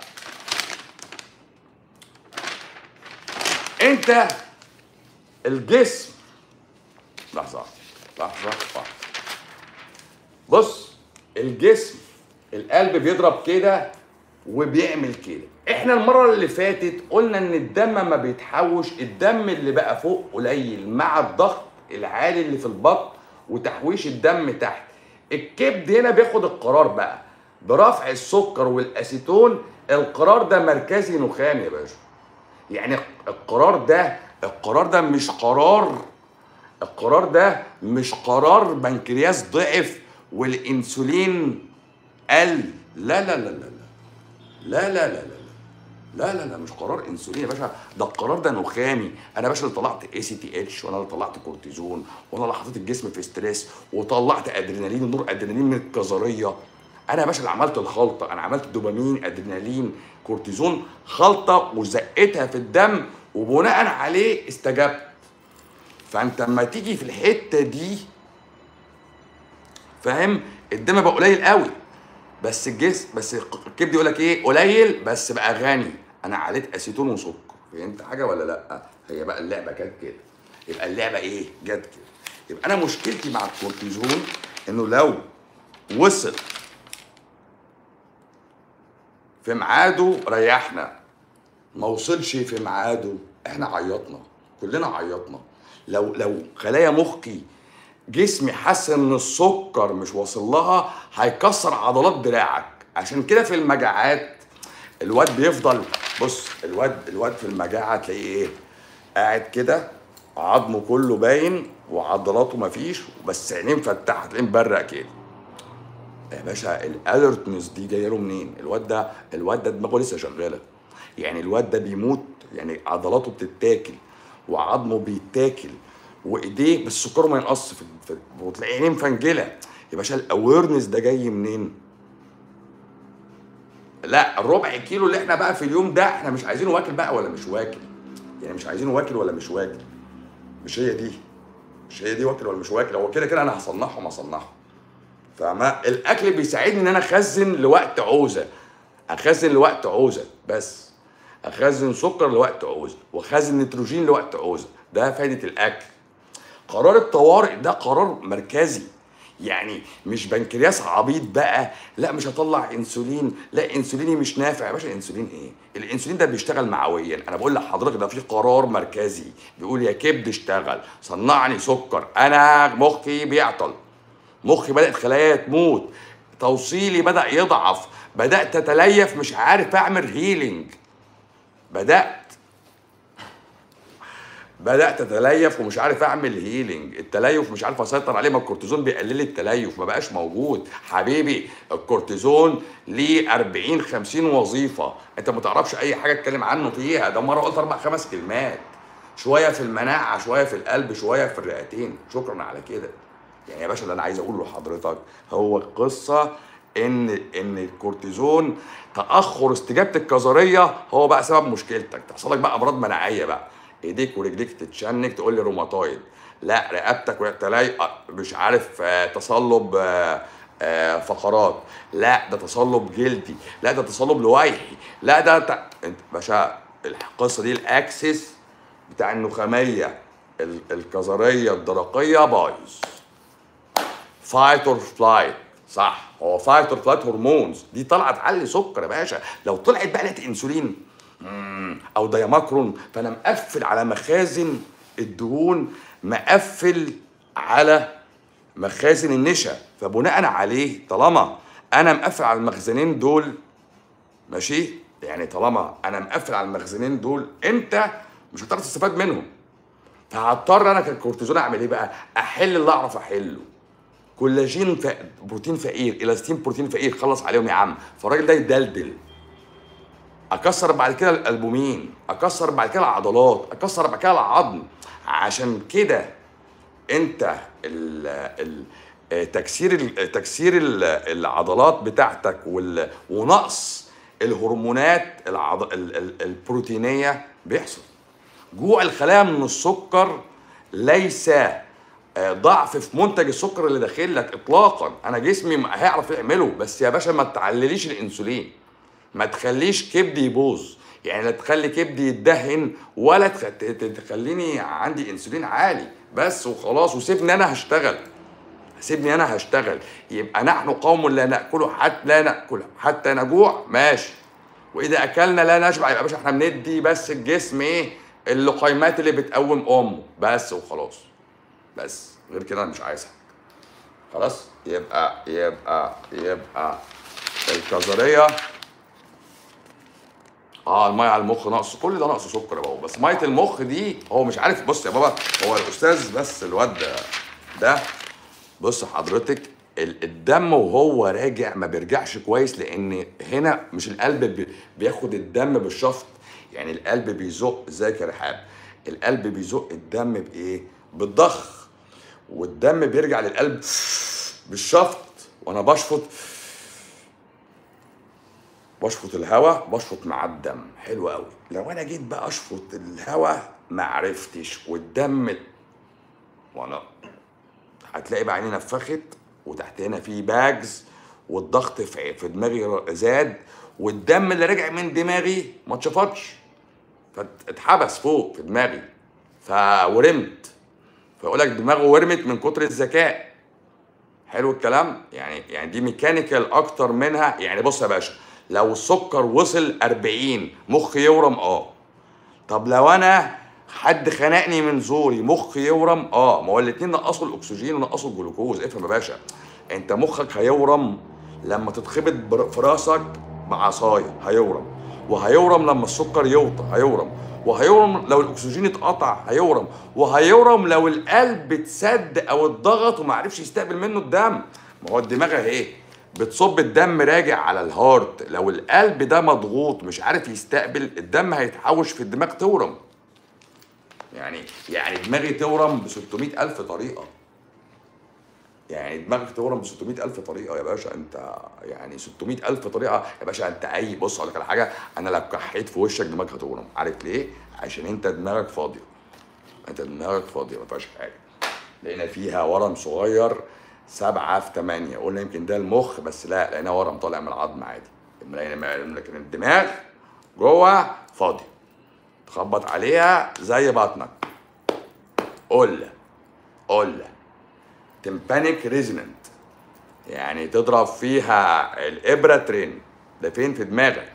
انت الجسم لحظة لحظة لحظة بص الجسم القلب بيضرب كده وبيعمل كده احنا المرة اللي فاتت قلنا ان الدم ما بيتحوش الدم اللي بقى فوق قليل مع الضغط العالي اللي في البطن وتحويش الدم تحت الكبد هنا بياخد القرار بقى برفع السكر والاسيتون القرار ده مركزي نخامي يا باشا يعني القرار ده القرار ده مش قرار القرار ده مش قرار بنكرياس ضعف والانسولين قل لا لا لا لا لا لا لا لا لا لا لا لا مش قرار انسولين يا باشا ده القرار ده نخامي انا يا باشا اللي طلعت اي سي تي اتش وانا اللي طلعت كورتيزون وانا اللي حطيت الجسم في ستريس وطلعت ادرينالين ونور ادرينالين من الكظريه انا يا باشا اللي عملت الخلطه انا عملت دوبامين ادرينالين كورتيزون خلطه وزقتها في الدم وبناء عليه استجبت فانت لما تيجي في الحته دي فاهم الدم بقى قليل قوي بس الجسم بس الكبد يقول لك ايه قليل بس بقى غني انا عليت اسيتون وسكر فهمت حاجه ولا لا هي بقى اللعبه جت كده يبقى اللعبه ايه جت كده يبقى انا مشكلتي مع الكورتيزون انه لو وصل في ميعاده ريحنا ما وصلش في ميعاده احنا عيطنا كلنا عيطنا لو لو خلايا مخي جسمي حس ان السكر مش واصل لها هيكسر عضلات دراعك عشان كده في المجاعات الواد بيفضل بص الواد الواد في المجاعه تلاقيه ايه قاعد كده عظمه كله باين وعضلاته مفيش بس عينيه مفتحه تلاقيه مبرق كده يا باشا الالرتنس دي جايه له منين؟ الواد ده الواد ده دماغه لسه شغاله يعني الواد ده بيموت يعني عضلاته بتتاكل وعظمه بيتاكل وايديه بس سكره ما ينقص في, في وتلاقي عينيه مفنجله يا باشا الاويرنس ده جاي منين؟ لا الربع كيلو اللي احنا بقى في اليوم ده احنا مش عايزينه واكل بقى ولا مش واكل يعني مش عايزينه واكل ولا مش واكل مش هي دي مش هي دي واكل ولا مش واكل هو كده كده انا هصنعهم هصنعهم فما الاكل بيساعدني ان انا اخزن لوقت عوزه اخزن لوقت عوزه بس اخزن سكر لوقت عوزه واخزن نيتروجين لوقت عوزه ده فايده الاكل قرار الطوارئ ده قرار مركزي يعني مش بنكرياس عبيط بقى لا مش هطلع انسولين لا انسوليني مش نافع يا باشا الانسولين ايه الانسولين ده بيشتغل معويا انا بقول لحضرتك ده في قرار مركزي بيقول يا كبد اشتغل صنعني سكر انا مخي بيعطل مخي بدات خلايا تموت توصيلي بدا يضعف بدات اتليف مش عارف اعمل هيلينج بدات بدات اتليف ومش عارف اعمل هيلينج التليف مش عارف اسيطر عليه ما الكورتيزون بيقلل لي التليف ما بقاش موجود حبيبي الكورتيزون ليه 40 50 وظيفه انت ما تعرفش اي حاجه اتكلم عنه فيها ده مره قلت اربع خمس كلمات شويه في المناعه شويه في القلب شويه في الرئتين شكرا على كده يعني يا باشا اللي انا عايز اقوله لحضرتك هو القصه ان ان الكورتيزون تاخر استجابه الكظريه هو بقى سبب مشكلتك تحصل لك بقى امراض مناعيه بقى ايديك ورجليك تتشنج تقول لي روماتويد لا رقبتك تلاقي مش عارف آه، تصلب آه، آه، فقرات لا ده تصلب جلدي لا ده تصلب لويحي لا ده ت... انت باشا القصه دي الاكسس بتاع النخاميه ال- الكظريه الدرقيه بايظ فايت اور فلايت صح هو فايت اور فلايت هرمونز دي طالعه تعلي سكر يا باشا لو طلعت بقى لقيت انسولين مم، او دايماكرون فانا مقفل على مخازن الدهون مقفل على مخازن النشا فبناء عليه طالما انا مقفل على المخزنين دول ماشي يعني طالما انا مقفل على المخزنين دول انت مش هتعرف تستفاد منهم فهضطر انا كالكورتيزون اعمل ايه بقى احل اللي اعرف احله كولاجين ف... بروتين فقير الاستين بروتين فقير خلص عليهم يا عم فالراجل ده يدلدل اكسر بعد كده الالبومين اكسر بعد كده العضلات اكسر بعد كده العظم عشان كده انت ال ال تكسير ال- تكسير ال- العضلات بتاعتك وال- ونقص الهرمونات العض... ال- ال- البروتينيه بيحصل جوع الخلايا من السكر ليس آه، ضعف في منتج السكر اللي داخل لك اطلاقا انا جسمي ما هيعرف يعمله بس يا باشا ما تعلليش الانسولين ما تخليش كبدي يبوظ يعني لا تخلي كبدي يتدهن ولا تخ- ت- ت- تخليني عندي انسولين عالي بس وخلاص وسيبني انا هشتغل سيبني انا هشتغل يبقى نحن قوم لا ناكل حتى لا ناكل حتى نجوع ماشي واذا اكلنا لا نشبع يبقى يا باشا احنا بندي بس الجسم ايه اللقيمات اللي بتقوم امه بس وخلاص بس غير كده انا مش عايز حاجه خلاص يبقى يبقى يبقى الكظريه اه الميه على المخ نقص كل ده نقص سكر يا بابا بس ميه المخ دي هو مش عارف بص يا بابا هو الاستاذ بس الواد ده- ده بص حضرتك ال- الدم وهو راجع ما بيرجعش كويس لان هنا مش القلب بي- بياخد الدم بالشفط يعني القلب بيزق ازيك يا رحاب القلب بيزق الدم بايه بالضخ والدم بيرجع للقلب بالشفط وانا بشفط بشفط الهواء بشفط مع الدم حلو قوي لو انا جيت بقى اشفط الهواء ما عرفتش والدم وانا هتلاقي بقى عيني نفخت وتحت هنا في باجز والضغط في في دماغي زاد والدم اللي رجع من دماغي ما اتشفطش فاتحبس فوق في دماغي فورمت فيقول لك دماغه ورمت من كتر الذكاء حلو الكلام يعني يعني دي ميكانيكال اكتر منها يعني بص يا باشا لو السكر وصل 40 مخي يورم اه طب لو انا حد خنقني من زوري مخي يورم اه ما هو الاتنين نقصوا الاكسجين ونقصوا الجلوكوز افهم يا باشا انت مخك هيورم لما تتخبط بر- في راسك بعصايه هيورم وهيورم لما السكر يوطى هيورم وهيورم لو الاكسجين اتقطع هيورم وهيورم لو القلب اتسد او اتضغط وما عرفش يستقبل منه الدم ما هو الدماغ اهي بتصب الدم راجع على الهارت لو القلب ده مضغوط مش عارف يستقبل الدم هيتحوش في الدماغ تورم يعني يعني دماغي تورم ب 600 ألف طريقة يعني دماغك تورم ب 600 ألف طريقة يا باشا أنت يعني 600 ألف طريقة يا باشا أنت أي بص أقول لك على حاجة أنا لو كحيت في وشك دماغك هتورم عارف ليه؟ عشان أنت دماغك فاضية أنت دماغك فاضية ما فيهاش حاجة لقينا فيها ورم صغير سبعة في ثمانية قلنا يمكن ده المخ بس لا لقينا ورم طالع من العظم عادي لقينا لكن الدماغ جوه فاضي تخبط عليها زي بطنك قلة قلة تمبانيك ريزونانت يعني تضرب فيها الإبرة ترن ده فين في دماغك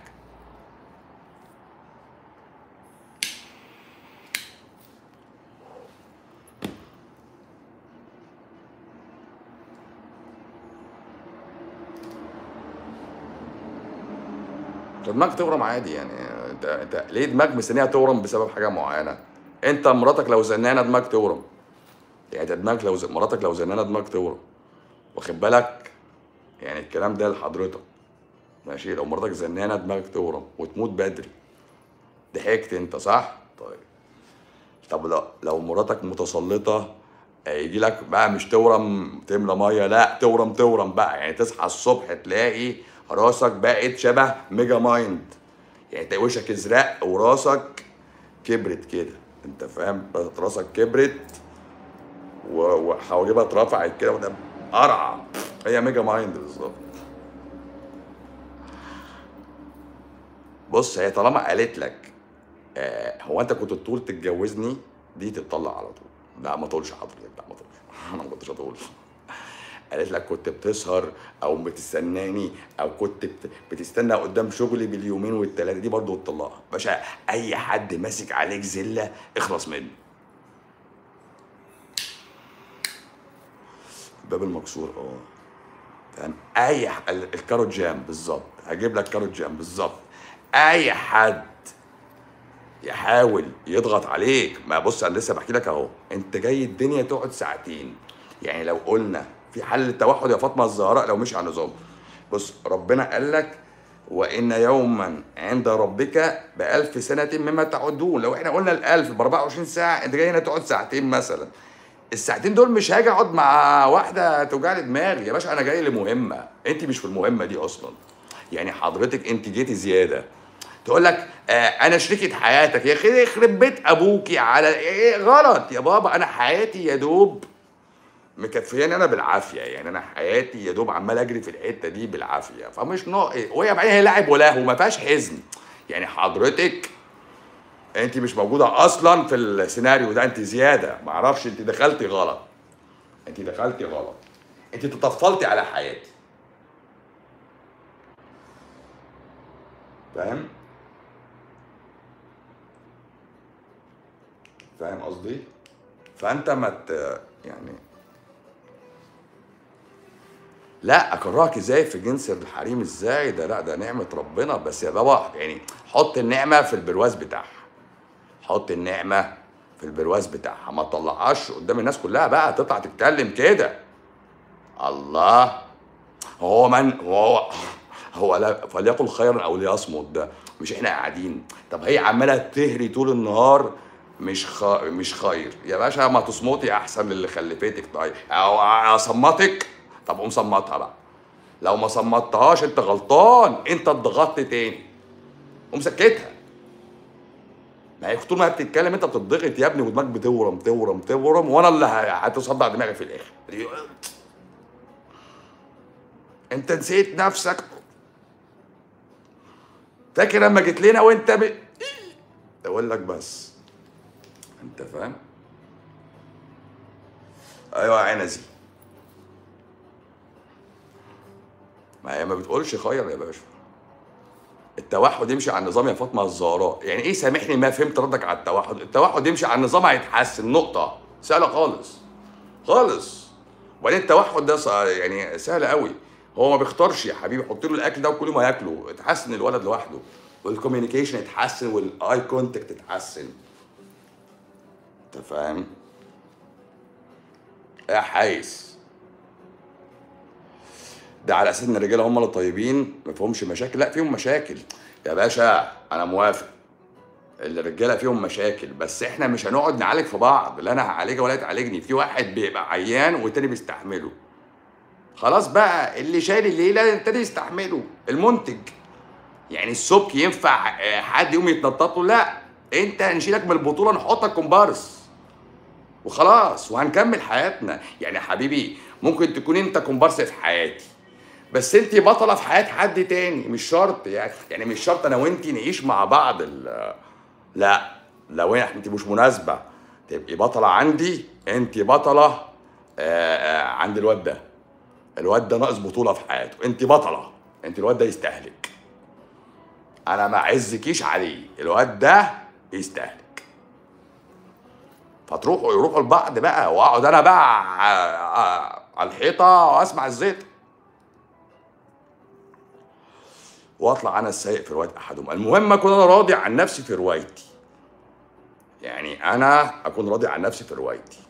دماغك تورم عادي يعني انت انت ليه دماغك مستنيها تورم بسبب حاجه معينه انت مراتك لو زنانه دماغك تورم يعني انت دماغك لو ز... مراتك لو زنانه دماغك تورم واخد بالك يعني الكلام ده لحضرتك ماشي لو مراتك زنانه دماغك تورم وتموت بدري ضحكت انت صح طيب طب لو لو مراتك متسلطه يجي لك بقى مش تورم تملى ميه لا تورم تورم بقى يعني تصحى الصبح تلاقي راسك بقت شبه ميجا مايند يعني تلاقي وشك ازرق وراسك كبرت كده انت فاهم راسك كبرت و- وحواجبها اترفعت كده وده قرعه هي ميجا مايند بالظبط بص هي طالما قالت لك آه هو انت كنت تطول تتجوزني دي تتطلع على طول لا ما تقولش حضرتك لا ما تقولش انا ما كنتش هطول قالت لك كنت بتسهر او بتستناني او كنت بت- بتستنى قدام شغلي باليومين والثلاثه دي برضه تطلقها باشا اي حد ماسك عليك زله اخلص منه باب المكسور اه فاهم اي ح- ال- الكاروت جام بالظبط هجيب لك كاروت جام بالظبط اي حد يحاول يضغط عليك ما بص انا لسه بحكي لك اهو انت جاي الدنيا تقعد ساعتين يعني لو قلنا في حل للتوحد يا فاطمه الزهراء لو مش على النظام بص ربنا قال لك وان يوما عند ربك بألف سنة مما تعدون لو احنا قلنا الألف ب 24 ساعة انت جاي هنا تقعد ساعتين مثلا الساعتين دول مش هاجي اقعد مع واحدة توجع لي دماغي يا باشا انا جاي لمهمة انت مش في المهمة دي اصلا يعني حضرتك انت جيتي زيادة تقول لك آه انا شريكة حياتك يا اخي يخرب بيت ابوكي على ايه غلط يا بابا انا حياتي يا دوب مكفياني انا بالعافيه يعني انا حياتي يا دوب عمال اجري في الحته دي بالعافيه فمش ناقص وهي بعدين هي لاعب ولهو ما فيهاش حزن يعني حضرتك انت مش موجوده اصلا في السيناريو ده انت زياده ما اعرفش انت دخلتي غلط انت دخلتي غلط انت تطفلتي على حياتي فاهم فاهم قصدي فانت ما ت- يعني لا اكرهك ازاي في جنس الحريم ازاي ده لا ده نعمه ربنا بس يا بابا يعني حط النعمه في البرواز بتاعها حط النعمه في البرواز بتاعها ما تطلعهاش قدام الناس كلها بقى تطلع تتكلم كده الله هو من هو هو لا فليقل خيرا او ليصمت ده مش احنا قاعدين طب هي عماله تهري طول النهار مش خ... مش خير يا باشا ما تصمتي احسن للي خلفتك طيب او اصمتك طب قوم صمتها بقى لو ما صمتهاش انت غلطان انت اتضغطت تاني قوم سكتها ما هي طول ما هي بتتكلم انت بتضغط يا ابني ودماغك بتورم تورم تورم وانا اللي ه- هتصدع دماغي في الاخر انت نسيت نفسك فاكر لما جيت لنا وانت ب... اقول لك بس انت فاهم ايوه يا عنزي ما هي ما بتقولش خير يا باشا التوحد يمشي على النظام يا فاطمه الزهراء يعني ايه سامحني ما فهمت ردك على التوحد التوحد يمشي على النظام هيتحسن نقطه سهله خالص خالص وبعدين التوحد ده ص- يعني سهل قوي هو ما بيختارش يا حبيبي حط له الاكل ده وكل ما ياكله اتحسن الولد لوحده والكوميونيكيشن يتحسن والاي كونتاكت يتحسن انت فاهم يا حيس ده على اساس ان الرجاله هم اللي طيبين ما فيهمش مشاكل لا فيهم مشاكل يا باشا انا موافق الرجاله فيهم مشاكل بس احنا مش هنقعد نعالج في بعض لا انا هعالجها ولا تعالجني في واحد بيبقى عيان والتاني بيستحمله خلاص بقى اللي شايل الليله التاني يستحمله المنتج يعني السبك ينفع آه، حد يقوم يتنطط له لا انت هنشيلك من البطوله نحطك كومبارس وخلاص وهنكمل حياتنا يعني يا حبيبي ممكن تكون انت كومبارس في حياتي بس انت بطله في حياه حد تاني مش شرط يعني يعني مش شرط انا وانت نعيش مع بعض ال- لا لو انت مش مناسبه تبقي بطله عندي انت بطله آه، آه، عند الواد ده الواد ده ناقص بطوله في حياته انت بطله انت الواد ده يستهلك انا ما عزكيش عليه الواد ده يستهلك فتروحوا يروحوا لبعض بقى واقعد انا بقى ع- ع- على الحيطه واسمع الزيت واطلع انا السايق في روايه احدهم المهم اكون انا راضي عن نفسي في روايتي يعني انا اكون راضي عن نفسي في روايتي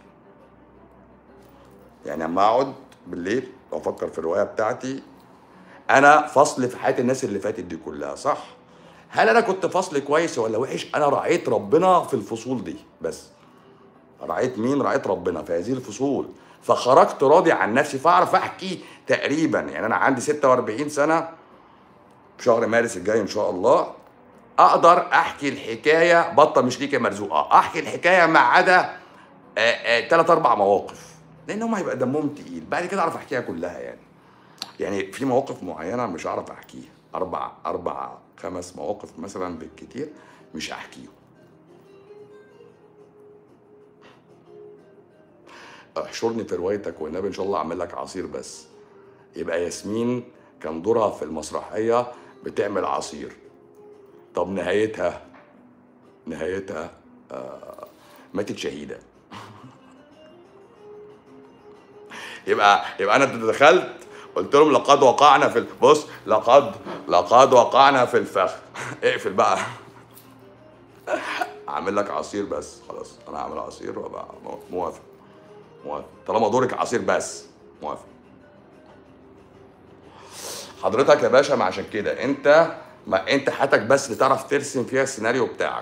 يعني اما اقعد بالليل وافكر في الروايه بتاعتي انا فصل في حياه الناس اللي فاتت دي كلها صح هل انا كنت فصل كويس ولا وحش انا رعيت ربنا في الفصول دي بس رعيت مين رعيت ربنا في هذه الفصول فخرجت راضي عن نفسي فاعرف احكي تقريبا يعني انا عندي 46 سنه في شهر مارس الجاي ان شاء الله اقدر احكي الحكايه بطه مش ليك يا مرزوقه احكي الحكايه ما عدا ثلاث اربع مواقف لان هم هيبقى دمهم تقيل بعد كده اعرف احكيها كلها يعني يعني في مواقف معينه مش هعرف احكيها اربع اربع خمس مواقف مثلا بالكتير مش هحكيهم احشرني في روايتك والنبي ان شاء الله اعمل لك عصير بس يبقى ياسمين كان دورها في المسرحيه بتعمل عصير طب نهايتها نهايتها آه ماتت شهيده يبقى يبقى انا دخلت قلت لهم لقد وقعنا في ال- بص لقد لقد وقعنا في الفخ اقفل بقى اعمل لك عصير بس خلاص انا هعمل عصير وابقى موافق موافق طالما دورك عصير بس موافق حضرتك يا باشا ما عشان كده انت ما انت حياتك بس اللي تعرف ترسم فيها السيناريو بتاعك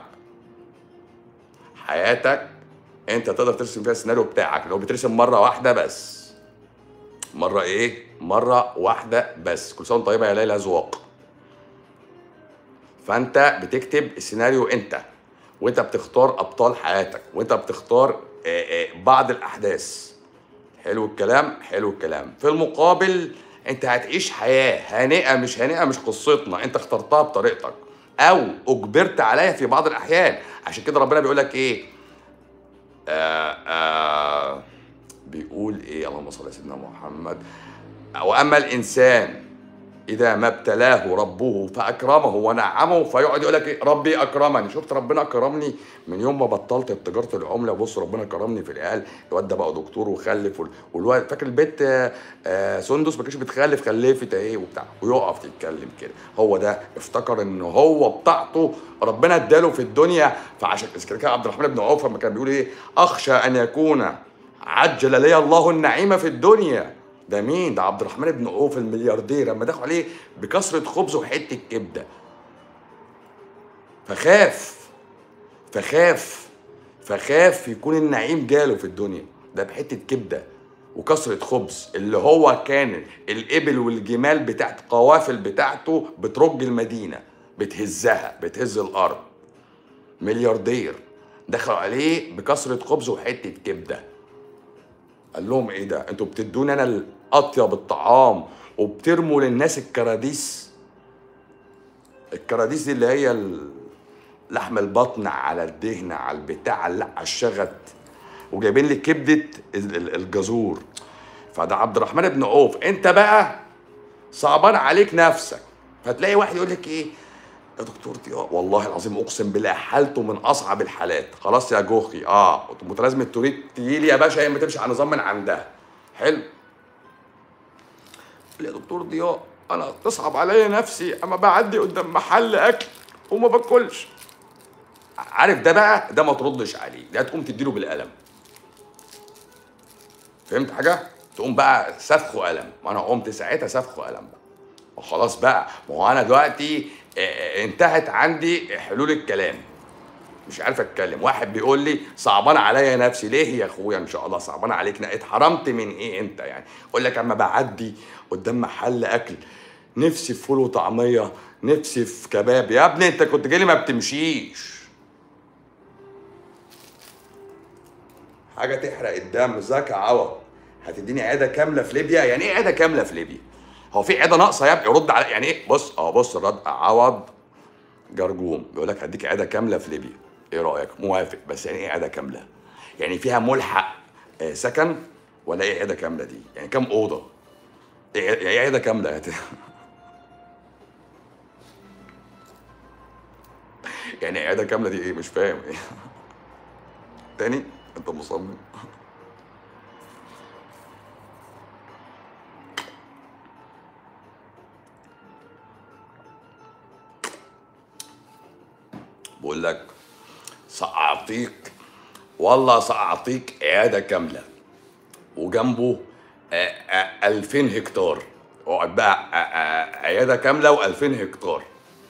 حياتك انت تقدر ترسم فيها السيناريو بتاعك لو بترسم مره واحده بس مره ايه مره واحده بس كل سنه وانت طيبه يا ليلى زواق فانت بتكتب السيناريو انت وانت بتختار ابطال حياتك وانت بتختار آه، آه، بعض الاحداث حلو الكلام حلو الكلام في المقابل انت هتعيش حياه هانئه مش هانئه مش قصتنا انت اخترتها بطريقتك او اجبرت عليها في بعض الاحيان عشان كده ربنا بيقول لك ايه آه آه بيقول ايه اللهم صل على سيدنا محمد واما الانسان اذا ما ابتلاه ربه فاكرمه ونعمه فيقعد يقول لك ايه ربي اكرمني شفت ربنا كرمني من يوم ما بطلت تجاره العمله بص ربنا كرمني في العيال الواد ده بقى دكتور وخلف وال- والواد فاكر البيت آه، آه، سندس ما كانتش بتخلف خلفت ايه وبتاع ويقف يتكلم كده هو ده افتكر ان هو بتاعته ربنا اداله في الدنيا فعشان كده عبد الرحمن بن عوف لما كان بيقول ايه اخشى ان يكون عجل لي الله النعيم في الدنيا ده مين ده عبد الرحمن بن عوف الملياردير لما دخلوا عليه بكسرة خبز وحتة كبدة فخاف فخاف فخاف يكون النعيم جاله في الدنيا ده بحتة كبدة وكسرة خبز اللي هو كان الإبل والجمال بتاعت قوافل بتاعته بترج المدينة بتهزها بتهز الأرض ملياردير دخلوا عليه بكسرة خبز وحتة كبده قال لهم ايه ده انتوا بتدوني انا الاطيب الطعام وبترموا للناس الكراديس الكراديس دي اللي هي ال- لحم البطن على الدهن على البتاع على على الشغت وجايبين لي كبده ال- ال- الجزور فده عبد الرحمن بن عوف انت بقى صعبان عليك نفسك فتلاقي واحد يقول لك ايه يا دكتور ضياء والله العظيم اقسم بالله حالته من اصعب الحالات خلاص يا جوخي اه متلازمه تريد تجيلي يا باشا هي ما تمشي على نظام من عندها حلو يا دكتور ضياء انا تصعب عليا نفسي اما بعدي قدام محل اكل وما باكلش عارف ده بقى ده ما تردش عليه ده تقوم تديله بالقلم فهمت حاجه تقوم بقى سفخ قلم وانا قمت ساعتها سفخ قلم بقى وخلاص بقى ما هو انا دلوقتي آه، آه، انتهت عندي حلول الكلام مش عارف اتكلم واحد بيقول لي صعبان عليا نفسي ليه يا اخويا ان شاء الله صعبان عليك نا- اتحرمت من ايه انت يعني اقول لك اما بعدي قدام محل اكل نفسي في فول وطعميه نفسي في كباب يا ابني انت كنت جاي لي ما بتمشيش حاجه تحرق الدم ذاك عوض هتديني عياده كامله في ليبيا يعني ايه عياده كامله في ليبيا هو في عياده ناقصه يا ابني رد على يعني ايه بص اه بص الرد عوض جرجوم بيقول لك هديك عياده كامله في ليبيا ايه رايك موافق بس يعني ايه عياده كامله يعني فيها ملحق آه، سكن ولا ايه عياده كامله دي يعني كام اوضه ايه يعني ايه عياده كامله يعني عياده كامله دي ايه مش فاهم ايه تاني انت مصمم بقول لك ص- ساعطيك والله ساعطيك عياده كامله وجنبه آه، آه، 2000 هكتار اقعد بقى آه، آه، عياده كامله و2000 هكتار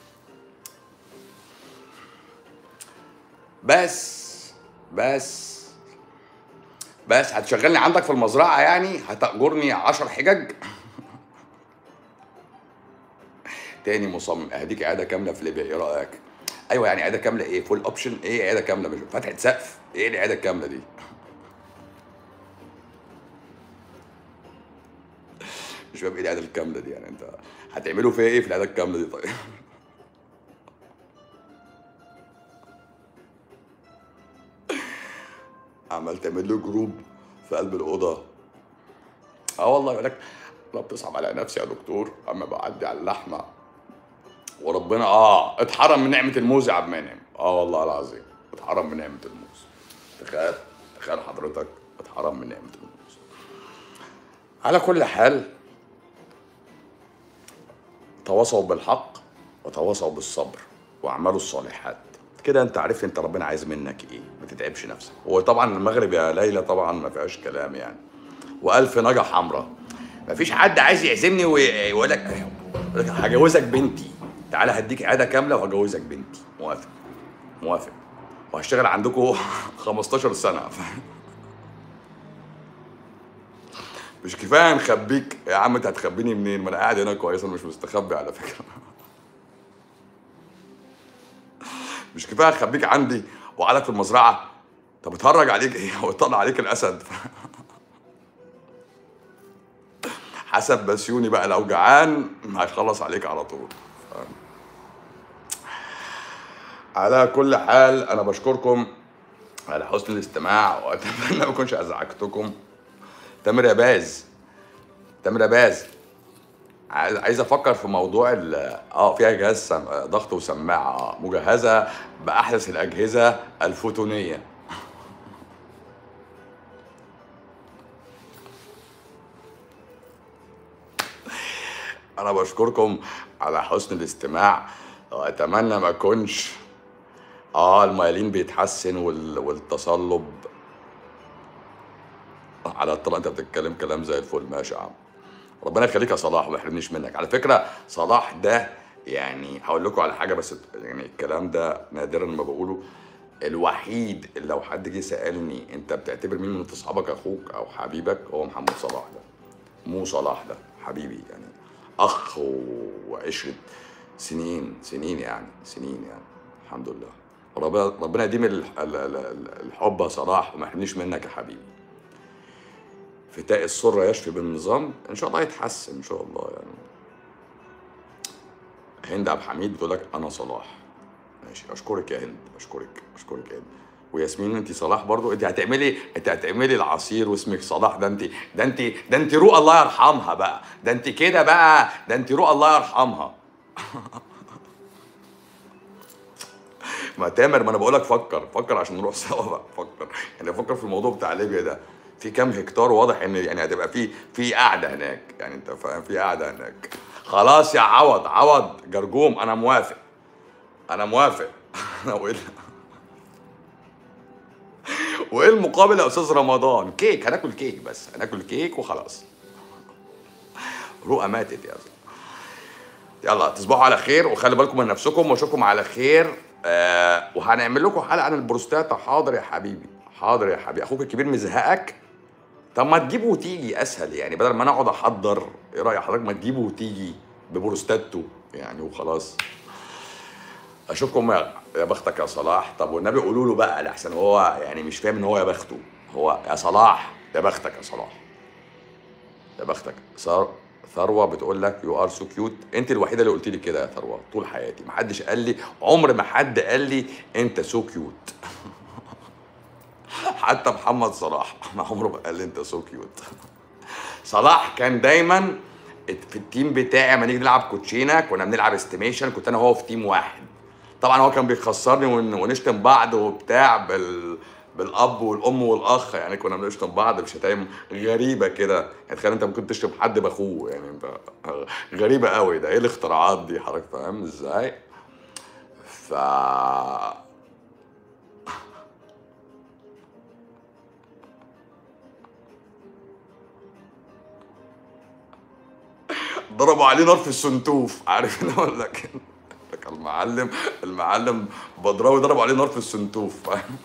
بس بس بس هتشغلني عندك في المزرعه يعني هتأجرني 10 حجج تاني مصمم اهديك عياده كامله في ليبيا ايه رايك ايوه يعني عياده كامله ايه فول اوبشن ايه عياده كامله مش فتحه سقف ايه العياده الكامله دي مش فاهم ايه العياده الكامله دي يعني انت هتعملوا فيها ايه في العياده الكامله دي طيب عمال تعمل له جروب في قلب الاوضه اه والله يقول لك انا بتصعب على نفسي يا دكتور اما بعدي على اللحمه وربنا اه اتحرم من نعمه الموز يا عبد المنعم اه والله العظيم اتحرم من نعمه الموز تخيل تخيل حضرتك اتحرم من نعمه الموز على كل حال تواصوا بالحق وتواصوا بالصبر واعملوا الصالحات كده انت عرفت انت ربنا عايز منك ايه ما تتعبش نفسك هو طبعا المغرب يا ليلى طبعا ما فيهاش كلام يعني والف نجا حمراء ما فيش حد عايز يعزمني ويقول لك يقول لك هجوزك بنتي تعالى هديك عاده كامله وهجوزك بنتي موافق موافق وهشتغل عندكم 15 سنه مش كفايه نخبيك يا عم انت هتخبيني منين ما انا قاعد هنا كويس انا مش مستخبي على فكره مش كفايه اخبيك عندي وقعدك في المزرعه طب اتهرج عليك ايه ويطلع عليك الاسد حسب بسيوني بقى لو جعان هيخلص عليك على طول ف- على كل حال انا بشكركم على حسن الاستماع واتمنى ما اكونش ازعجتكم تامر يا باز تامر يا باز عايز عايز افكر في موضوع ال اه فيها جهاز سم... ضغط وسماعه آه، مجهزه باحدث الاجهزه الفوتونيه انا بشكركم على حسن الاستماع واتمنى ما اكونش اه الميالين بيتحسن وال... والتصلب على الطلاق انت بتتكلم كلام زي الفل ماشي يا عم ربنا يخليك يا صلاح وما يحرمنيش منك على فكره صلاح ده يعني هقول لكم على حاجه بس يعني الكلام ده نادرا ما بقوله الوحيد اللي لو حد جه سالني انت بتعتبر مين من اصحابك اخوك او حبيبك هو محمد صلاح ده مو صلاح ده حبيبي يعني اخ و- وعشره سنين سنين يعني سنين يعني الحمد لله ربنا ربنا يديم ال- ال- ال- الحب يا صلاح وما يحرمنيش منك يا حبيبي فتاء السرة يشفي بالنظام ان شاء الله يتحسن ان شاء الله يعني هند عبد الحميد بتقول لك انا صلاح ماشي اشكرك يا هند اشكرك اشكرك يا هند وياسمين انت صلاح برضو انت هتعملي انت هتعملي العصير واسمك صلاح ده انت ده انت ده انت روح الله يرحمها بقى ده انت كده بقى ده انت روح الله يرحمها ما تامر ما انا بقول لك فكر فكر عشان نروح سوا بقى فكر يعني فكر في الموضوع بتاع ليبيا ده في كام هكتار واضح ان يعني هتبقى في في قاعده هناك يعني انت فاهم في قاعده هناك خلاص يا عوض عوض جرجوم انا موافق انا موافق انا وايه وايه المقابل يا استاذ رمضان كيك هناكل كيك بس هناكل كيك وخلاص رؤى ماتت يا زلمه يلا تصبحوا على خير وخلي بالكم من نفسكم واشوفكم على خير آه وهنعمل لكم حلقه عن البروستاتا حاضر يا حبيبي حاضر يا حبيبي اخوك الكبير مزهقك طب ما تجيبه وتيجي اسهل يعني بدل ما انا اقعد احضر ايه رايك حضرتك ما تجيبه وتيجي ببروستاتو يعني وخلاص اشوفكم يا يا بختك يا صلاح طب والنبي قولوا له بقى لحسن هو يعني مش فاهم ان هو يا بخته هو يا صلاح يا بختك يا صلاح يا بختك ثر- ثروه بتقول لك يو ار سو كيوت انت الوحيده اللي قلت لي كده يا ثروه طول حياتي ما حدش قال لي عمر ما حد قال لي انت سو كيوت حتى محمد صلاح ما عمره ما قال لي انت سو كيوت صلاح كان دايما في التيم بتاعي لما نيجي نلعب كوتشينه كنا بنلعب استيميشن كنت انا وهو في تيم واحد طبعا هو كان بيخسرني ون- ونشتم بعض وبتاع بال بالاب والام والاخ يعني كنا بنشتم بعض بشتايم غريبه كده يعني تخيل انت ممكن تشتم حد باخوه يعني انت غريبه قوي ده ايه الاختراعات دي حضرتك فاهم ازاي ف ضربوا عليه نار في السنتوف عارف انا اقول لك لك المعلم المعلم بدراوي ضربوا عليه نار في السنتوف فاهم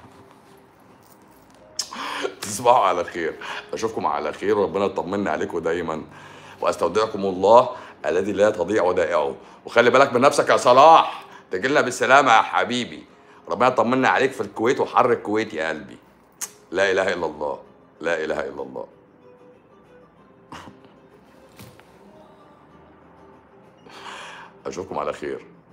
تصبحوا على خير اشوفكم على خير وربنا يطمنا عليكم دايما واستودعكم الله الذي لا تضيع ودائعه وخلي بالك من نفسك يا صلاح تجي لنا بالسلامه يا حبيبي ربنا يطمنا عليك في الكويت وحر الكويت يا قلبي لا اله الا الله لا اله الا الله اشوفكم على خير